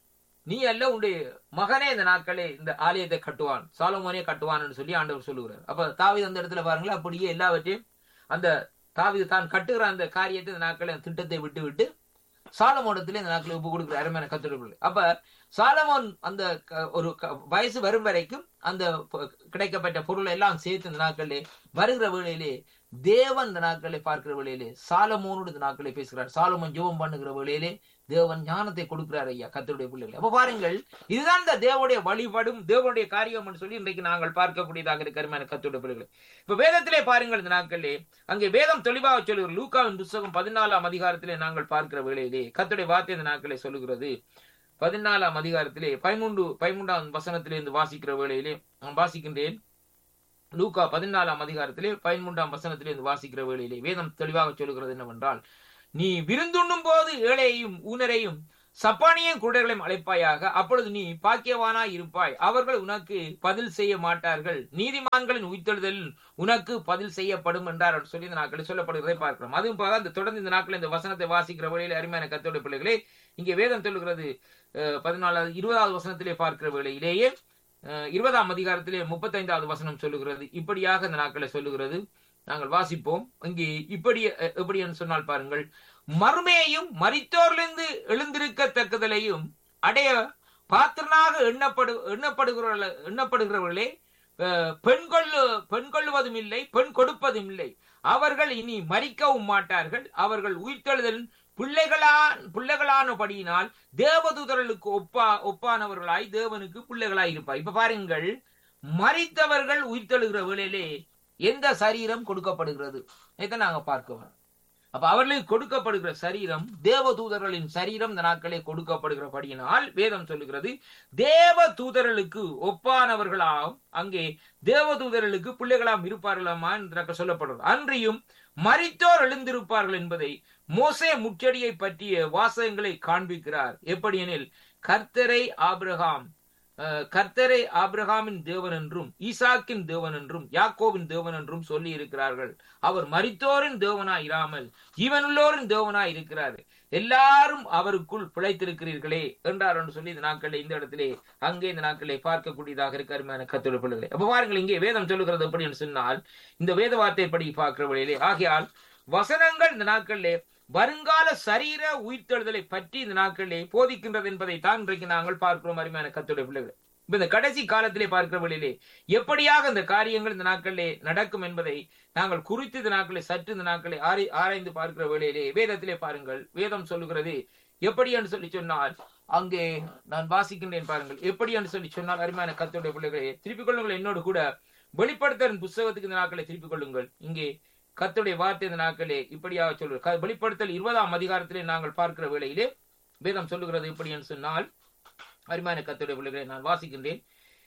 நீ அல்ல உன்னுடைய மகனே இந்த நாட்களே இந்த ஆலயத்தை கட்டுவான் சாலமோனே கட்டுவான்னு சொல்லி ஆண்டவர் சொல்லுகிறார் அப்ப தாவீது அந்த இடத்துல பாருங்களேன் அப்படியே எல்லாவற்றையும் அந்த தாவீது தான் கட்டுகிற அந்த காரியத்தை இந்த நாட்களை அந்த திட்டத்தை விட்டு விட்டு சாலமோனத்திலே இந்த நாட்களை ஒப்பு கொடுக்குற அருமையான கத்துடைய அப்ப சாலமோன் அந்த க- ஒரு க- வயசு வரும் வரைக்கும் அந்த ப- கிடைக்கப்பட்ட பொருள் எல்லாம் சேர்த்து இந்த நாட்களிலே வருகிற வேளையிலே தேவன் இந்த நாட்களை பார்க்கிற வேளையிலே சாலமோனோடு இந்த நாட்களை பேசுகிறார் சாலமோன் ஜெபம் பண்ணுகிற வேளையிலே தேவன் ஞானத்தை கொடுக்கிறார் ஐயா கத்தருடைய பிள்ளைகளை அப்ப பாருங்கள் இதுதான் இந்த தேவனுடைய வழிபடும் தேவனுடைய காரியம் என்று சொல்லி இன்றைக்கு நாங்கள் பார்க்கக்கூடியதாக இருக்கிற கத்தருடைய பிள்ளைகளை இப்ப வேதத்திலே பாருங்கள் இந்த நாட்களிலே அங்கே வேதம் தெளிவாக சொல்லுகிற லூக்காவின் புஸ்தகம் பதினாலாம் அதிகாரத்திலே நாங்கள் பார்க்கிற வேளையிலே கத்துடைய வார்த்தை இந்த நாட்களை சொல்லுகிறது பதினாலாம் அதிகாரத்திலே பதிமூன்று பதிமூன்றாம் வசனத்திலிருந்து வாசிக்கிற வேளையிலே நான் வாசிக்கின்றேன் லூக்கா பதினாலாம் அதிகாரத்திலே பதிமூன்றாம் வசனத்திலிருந்து வாசிக்கிற வேளையிலே வேதம் தெளிவாக சொல்லுகிறது என்னவென்றால் நீ விருந்துண்ணும் போது ஏழையையும் ஊனரையும் சப்பானியும் குருடர்களையும் அழைப்பாயாக அப்பொழுது நீ பாக்கியவானாய் இருப்பாய் அவர்கள் உனக்கு பதில் செய்ய மாட்டார்கள் நீதிமான்களின் உயிர்த்தெழுதலில் உனக்கு பதில் செய்யப்படும் என்றார் என்று சொல்லி இந்த நாட்களில் சொல்லப்படுகிறதை பார்க்கிறோம் அதுவும் போக அந்த தொடர்ந்து இந்த நாட்களில் இந்த வசனத்தை வாசிக்கிற வழியில் அருமையான கத்தோட பிள்ளைகளே இங்கே வேதம் சொல்லுகிறது அஹ், பதினாலாவது இருபதாவது வசனத்திலே பார்க்கிற வேளையிலேயே அஹ், இருபதாம் அதிகாரத்திலே முப்பத்தைந்தாவது வசனம் சொல்லுகிறது இப்படியாக இந்த நாட்களை சொல்லுகிறது நாங்கள் வாசிப்போம் இங்கே இப்படி அஹ், எப்படி என்று சொன்னால் பாருங்கள் மறுமையையும் மரித்தோரிலிருந்து எழுந்திருக்கத்தக்கதலையும் அடைய பாத்திரனாக எண்ணப்படு எண்ணப்படுகிற எண்ணப்படுகிறவர்களே அஹ், பெண் கொள்ளு பெண் கொள்ளுவதும் இல்லை பெண் கொடுப்பதும் இல்லை அவர்கள் இனி மறிக்கவும் மாட்டார்கள் அவர்கள் உயிர்த்தெழுதல் பிள்ளைகளான் பிள்ளைகளானபடியினால் தேவதூதர்களுக்கு ஒப்பா ஒப்பானவர்களாய் தேவனுக்கு பிள்ளைகளாய் இருப்பார் இப்ப பாருங்கள் மறித்தவர்கள் உயிர்த்தெழுகிற வேளையிலே எந்த சரீரம் கொடுக்கப்படுகிறது இதை நாங்க பார்க்கிறோம் அப்ப அவர்களுக்கு கொடுக்கப்படுகிற சரீரம் தேவதூதர்களின் சரீரம் இந்த நாட்களே கொடுக்கப்படுகிறபடியினால் வேதம் சொல்லுகிறது தேவ தூதர்களுக்கு ஒப்பானவர்களாம் அங்கே தேவதூதர்களுக்கு பிள்ளைகளாம் இருப்பார்களாமா என்று சொல்லப்படுறது அன்றியும் மரித்தோர் எழுந்திருப்பார்கள் என்பதை மோசே முச்சடியை பற்றிய வாசகங்களை காண்பிக்கிறார் எப்படியெனில் கர்த்தரை ஆபிரகாம் அஹ், கர்த்தரை ஆபிரகாமின் தேவன் என்றும் ஈசாக்கின் தேவன் என்றும் யாக்கோவின் தேவன் என்றும் சொல்லி இருக்கிறார்கள் அவர் மரித்தோரின் தேவனாய் இராமல் ஜீவனுள்ளோரின் தேவனாய் இருக்கிறார் எல்லாரும் அவருக்குள் பிழைத்திருக்கிறீர்களே என்றார் என்று சொல்லி இந்த நாட்களில் இந்த இடத்திலே அங்கே இந்த நாட்களை பார்க்கக்கூடியதாக இருக்க அருமையான கத்தோட பிள்ளைகளே அப்ப பாருங்கள் இங்கே வேதம் சொல்லுகிறது எப்படி என்று சொன்னால் இந்த வேத வார்த்தை படி பார்க்கிற வழியிலே ஆகையால் வசனங்கள் இந்த நாட்களிலே வருங்கால சரீர உயிர்த்தெழுதலை பற்றி இந்த நாட்களிலே போதிக்கின்றது என்பதை தான் இன்றைக்கு நாங்கள் பார்க்கிறோம் அருமையான கத்தோட பிள்ளைகள் இப்ப இந்த கடைசி காலத்திலே பார்க்கிற வழியிலே எப்படியாக இந்த காரியங்கள் இந்த நாட்களிலே நடக்கும் என்பதை நாங்கள் குறித்து இந்த நாட்களை சற்று இந்த நாட்களை ஆரை ஆராய்ந்து பார்க்கிற வேளையிலே வேதத்திலே பாருங்கள் வேதம் சொல்லுகிறது எப்படி என்று சொல்லி சொன்னால் அங்கே நான் வாசிக்கின்றேன் பாருங்கள் எப்படி என்று சொல்லி சொன்னால் அருமையான கத்தோடைய பிள்ளைகளே திருப்பிக் கொள்ளுங்கள் என்னோடு கூட வெளிப்படுத்தலின் புஸ்தகத்துக்கு இந்த நாட்களை திருப்பிக் கொள்ளுங்கள் இங்கே கர்த்தருடைய வார்த்தை இந்த நாட்களே இப்படியாக சொல்லுவது க- வெளிப்படுத்தல் இருபதாம் அதிகாரத்திலே நாங்கள் பார்க்கிற வேளையிலே வேதம் சொல்லுகிறது எப்படி என்று சொன்னால் அருமையான கர்த்தருடைய பிள்ளைகளை நான் வாசிக்கின்றேன்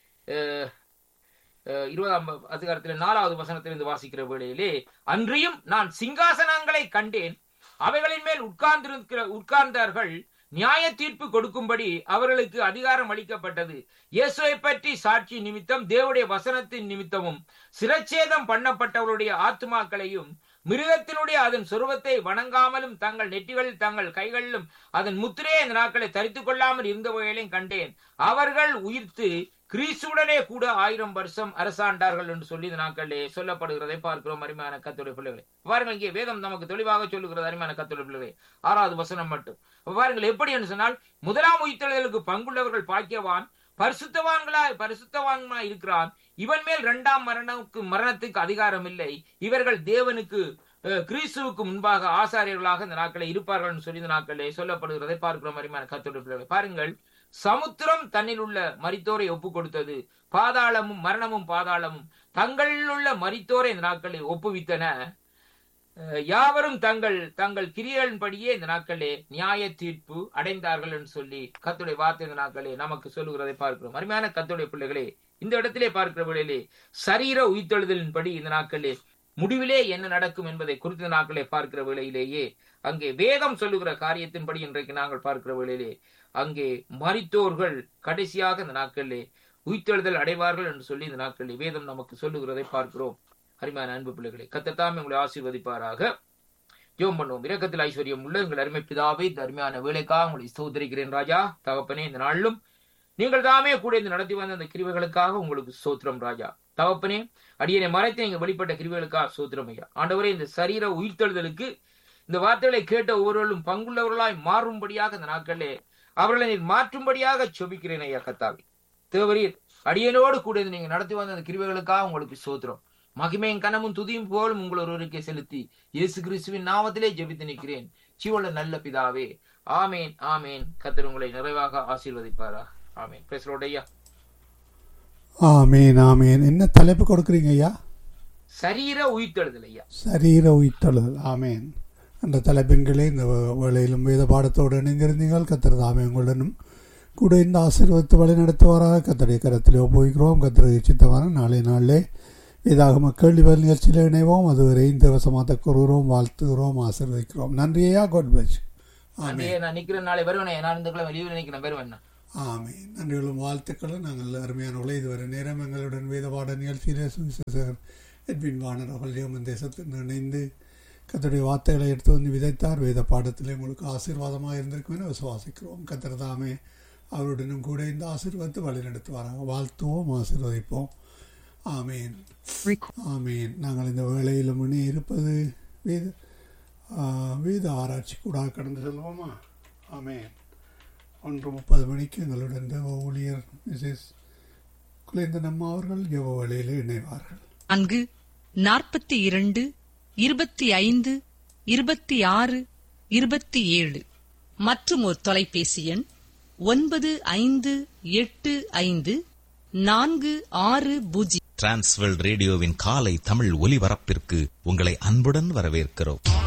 அஹ், அஹ், இருபதாம் அதிகாரத்திலே நாலாவது வசனத்திலிருந்து வாசிக்கிற வேளையிலே அன்றியும் நான் சிங்காசனங்களை கண்டேன் அவைகளின் மேல் உட்கார்ந்திருக்கிற உட்கார்ந்தார்கள் நியாய தீர்ப்பு கொடுக்கும்படி அவர்களுக்கு அதிகாரம் அளிக்கப்பட்டது இயேசுவை பற்றி சாட்சி நிமித்தம் தேவனுடைய வசனத்தின் நிமித்தமும் சிரச்சேதம் பண்ணப்பட்டவருடைய ஆத்துமாக்களையும் மிருகத்தினுடைய அதன் சொருவத்தை வணங்காமலும் தங்கள் நெற்றிகளில் தங்கள் கைகளிலும் அதன் முத்திரையை இந்த நாட்களை தரித்துக் கொள்ளாமல் இருந்தவைகளையும் கண்டேன் அவர்கள் உயிர்த்து கிறிஸ்துடனே கூட ஆயிரம் வருஷம் அரசாண்டார்கள் என்று சொல்லி இந்த நாட்களிலே சொல்லப்படுகிறதை பார்க்கிறோம் அருமையான கத்துடைய பிள்ளைகளை பாருங்கள் இங்கே வேதம் நமக்கு தெளிவாக சொல்லுகிறது அருமையான கத்துடைய பிள்ளைகளை ஆறாவது வசனம் மட்டும் அப்ப பாருங்கள் எப்படி என்று சொன்னால் முதலாம் உயிர்த்தெழுதலுக்கு பங்குள்ளவர்கள் பாக்கியவான் பரிசுத்தவான்களாய் பரிசுத்தவான்களாய் இருக்கிறான் இவன் மேல் இரண்டாம் மரணத்துக்கு மரணத்துக்கு அதிகாரம் இல்லை இவர்கள் தேவனுக்கு அஹ், கிறிஸ்துவுக்கு முன்பாக ஆசாரியர்களாக இந்த நாட்களை இருப்பார்கள் என்று சொல்லி இந்த நாட்களே சொல்லப்படுகிறதை பார்க்கிறோம் அருமையான கத்தோட பிள்ளைகளே. பாருங்கள் சமுத்திரம் தன்னில் உள்ள மரித்தோரை ஒப்பு கொடுத்தது பாதாளமும் மரணமும் பாதாளமும் தங்களில் உள்ள மரித்தோரை இந்த நாட்களை ஒப்புவித்தன அஹ், யாவரும் தங்கள் தங்கள் கிரியைகளின்படியே இந்த நாட்களே நியாய தீர்ப்பு அடைந்தார்கள் என்று சொல்லி கத்துடைய வார்த்தை இந்த நாட்களே நமக்கு சொல்லுகிறதை பார்க்கிறோம் அருமையான கத்துடைய பிள்ளைகளே இந்த இடத்திலே பார்க்கிற வேளையிலே சரீர உயிர்த்தெழுதலின்படி இந்த நாட்களே முடிவிலே என்ன நடக்கும் என்பதை குறித்த நாட்களை பார்க்கிற வேளையிலேயே அங்கே வேதம் சொல்லுகிற காரியத்தின்படி இன்றைக்கு நாங்கள் பார்க்கிற வேளையிலே அங்கே மரித்தோர்கள் கடைசியாக இந்த நாட்களிலே உயிர்த்தெழுதல் அடைவார்கள் என்று சொல்லி இந்த நாட்களிலே வேதம் நமக்கு சொல்லுகிறதை பார்க்கிறோம் அருமையான அன்பு பிள்ளைகளை கத்தத்தாம் உங்களை ஆசீர்வதிப்பாராக ஜோம் பண்ணுவோம் இரக்கத்தில் ஐஸ்வர்யம் உள்ள எங்கள் அருமை பிதாவே இந்த அருமையான வேலைக்காக உங்களை ஸ்தோத்திரிக்கிறேன் ராஜா தகப்பனே இந்த நாளிலும் நீங்கள் தாமே கூட இந்த நடத்தி வந்த அந்த கிருவைகளுக்காக உங்களுக்கு சோத்திரம் ராஜா தகப்பனே அடியனை மறைத்து நீங்க வெளிப்பட்ட கிருவைகளுக்காக சோத்திரம் ஐயா ஆண்டவரே இந்த சரீர உயிர்த்தெழுதலுக்கு இந்த வார்த்தைகளை கேட்ட ஒவ்வொருவரும் பங்குள்ளவர்களாய் மாறும்படியாக இந்த நாட்களிலே அவர்களை நீர் மாற்றும்படியாக சொபிக்கிறேன் ஐயா கத்தாவே தேவரீர் அடியனோடு கூட இருந்து நீங்க நடத்தி வந்த அந்த கிருவைகளுக்காக உங்களுக்கு சோத்திரம் மகிமையும் கனமும் துதியும் போலும் உங்கள் ஒருவருக்கே செலுத்தி இயேசு கிறிஸ்துவின் நாமத்திலே ஜெபித்து நிற்கிறேன் சிவல நல்ல பிதாவே ஆமேன் ஆமேன் கத்தர் உங்களை நிறைவாக ஆசீர்வதிப்பாரா ஆமேன் பேசலோட ஐயா ஆமேன் ஆமேன் என்ன தலைப்பு கொடுக்குறீங்க ஐயா சரீர உயிர்த்தெழுதல் ஐயா சரீர உயிர்த்தெழுதல் ஆமேன் அந்த தலைப்பின்களே இந்த வே- வேளையிலும் வேத பாடத்தோடு இணைந்திருந்தீர்கள் கத்திர தாமே உங்களுடனும் கூட இந்த ஆசீர்வத்து வழி நடத்துவாராக கத்தருடைய கரத்திலே போய்கிறோம் கத்திரை சித்தமான நாளை நாளிலே இதாக கேள்வி பதில் நிகழ்ச்சியில் இணைவோம் அதுவரை இந்த வசமாக கூறுகிறோம் வாழ்த்துகிறோம் ஆசீர்வதிக்கிறோம் நன்றியா காட் பிளஸ் ஆமேன் அன்றைய நான் நிக்கிறேன் நாளை வருவேன் நான் இந்த கிழமை லீவில் நிக்கிறேன் வருவேன் நான். ஆமீன் நன்றிகளும் வாழ்த்துக்களும் நாங்கள் அருமையானவர்களே இதுவரை நேரம் எங்களுடன் வேத பாட நிகழ்ச்சியிலே சுவிசேஷகர் எட்வின் வாணர் அவர்கள் ஜெயமன் தேசத்தில் இணைந்து கத்தருடைய வார்த்தைகளை எடுத்து வந்து விதைத்தார் வேத பாடத்திலே உங்களுக்கு ஆசீர்வாதமாக இருந்திருக்கும் என விசுவாசிக்கிறோம் கத்தர் தாமே அவருடனும் கூட இந்த ஆசீர்வாதத்தை வழிநடத்துவாராக வாழ்த்துவோம் ஆசீர்வதிப்போம் ஆமீன் ஆமீன் நாங்கள் இந்த வேளையில் மணி இருப்பது வேத ஆ, வேத ஆராய்ச்சி கூட கடந்து செல்வோமா ஆமீன் ஒன்று முப்பது மணிக்கு எங்களுடன் தேவ ஊழியர் மிஸ்ஸஸ் குலேந்தன் அம்மா அவர்கள் ஜெப வேளையில் இணைவார்கள் நான்கு நாற்பத்தி இரண்டு இருபத்தி ஐந்து இருபத்தி ஆறு இருபத்தி ஏழு மற்றும் ஒரு தொலைபேசி எண் ஒன்பது ஐந்து எட்டு ஐந்து நான்கு ஆறு பூஜ்ஜியம் டிரான்ஸ்வெல் ரேடியோவின் காலை தமிழ் ஒலிபரப்பிற்கு உங்களை அன்புடன் வரவேற்கிறோம்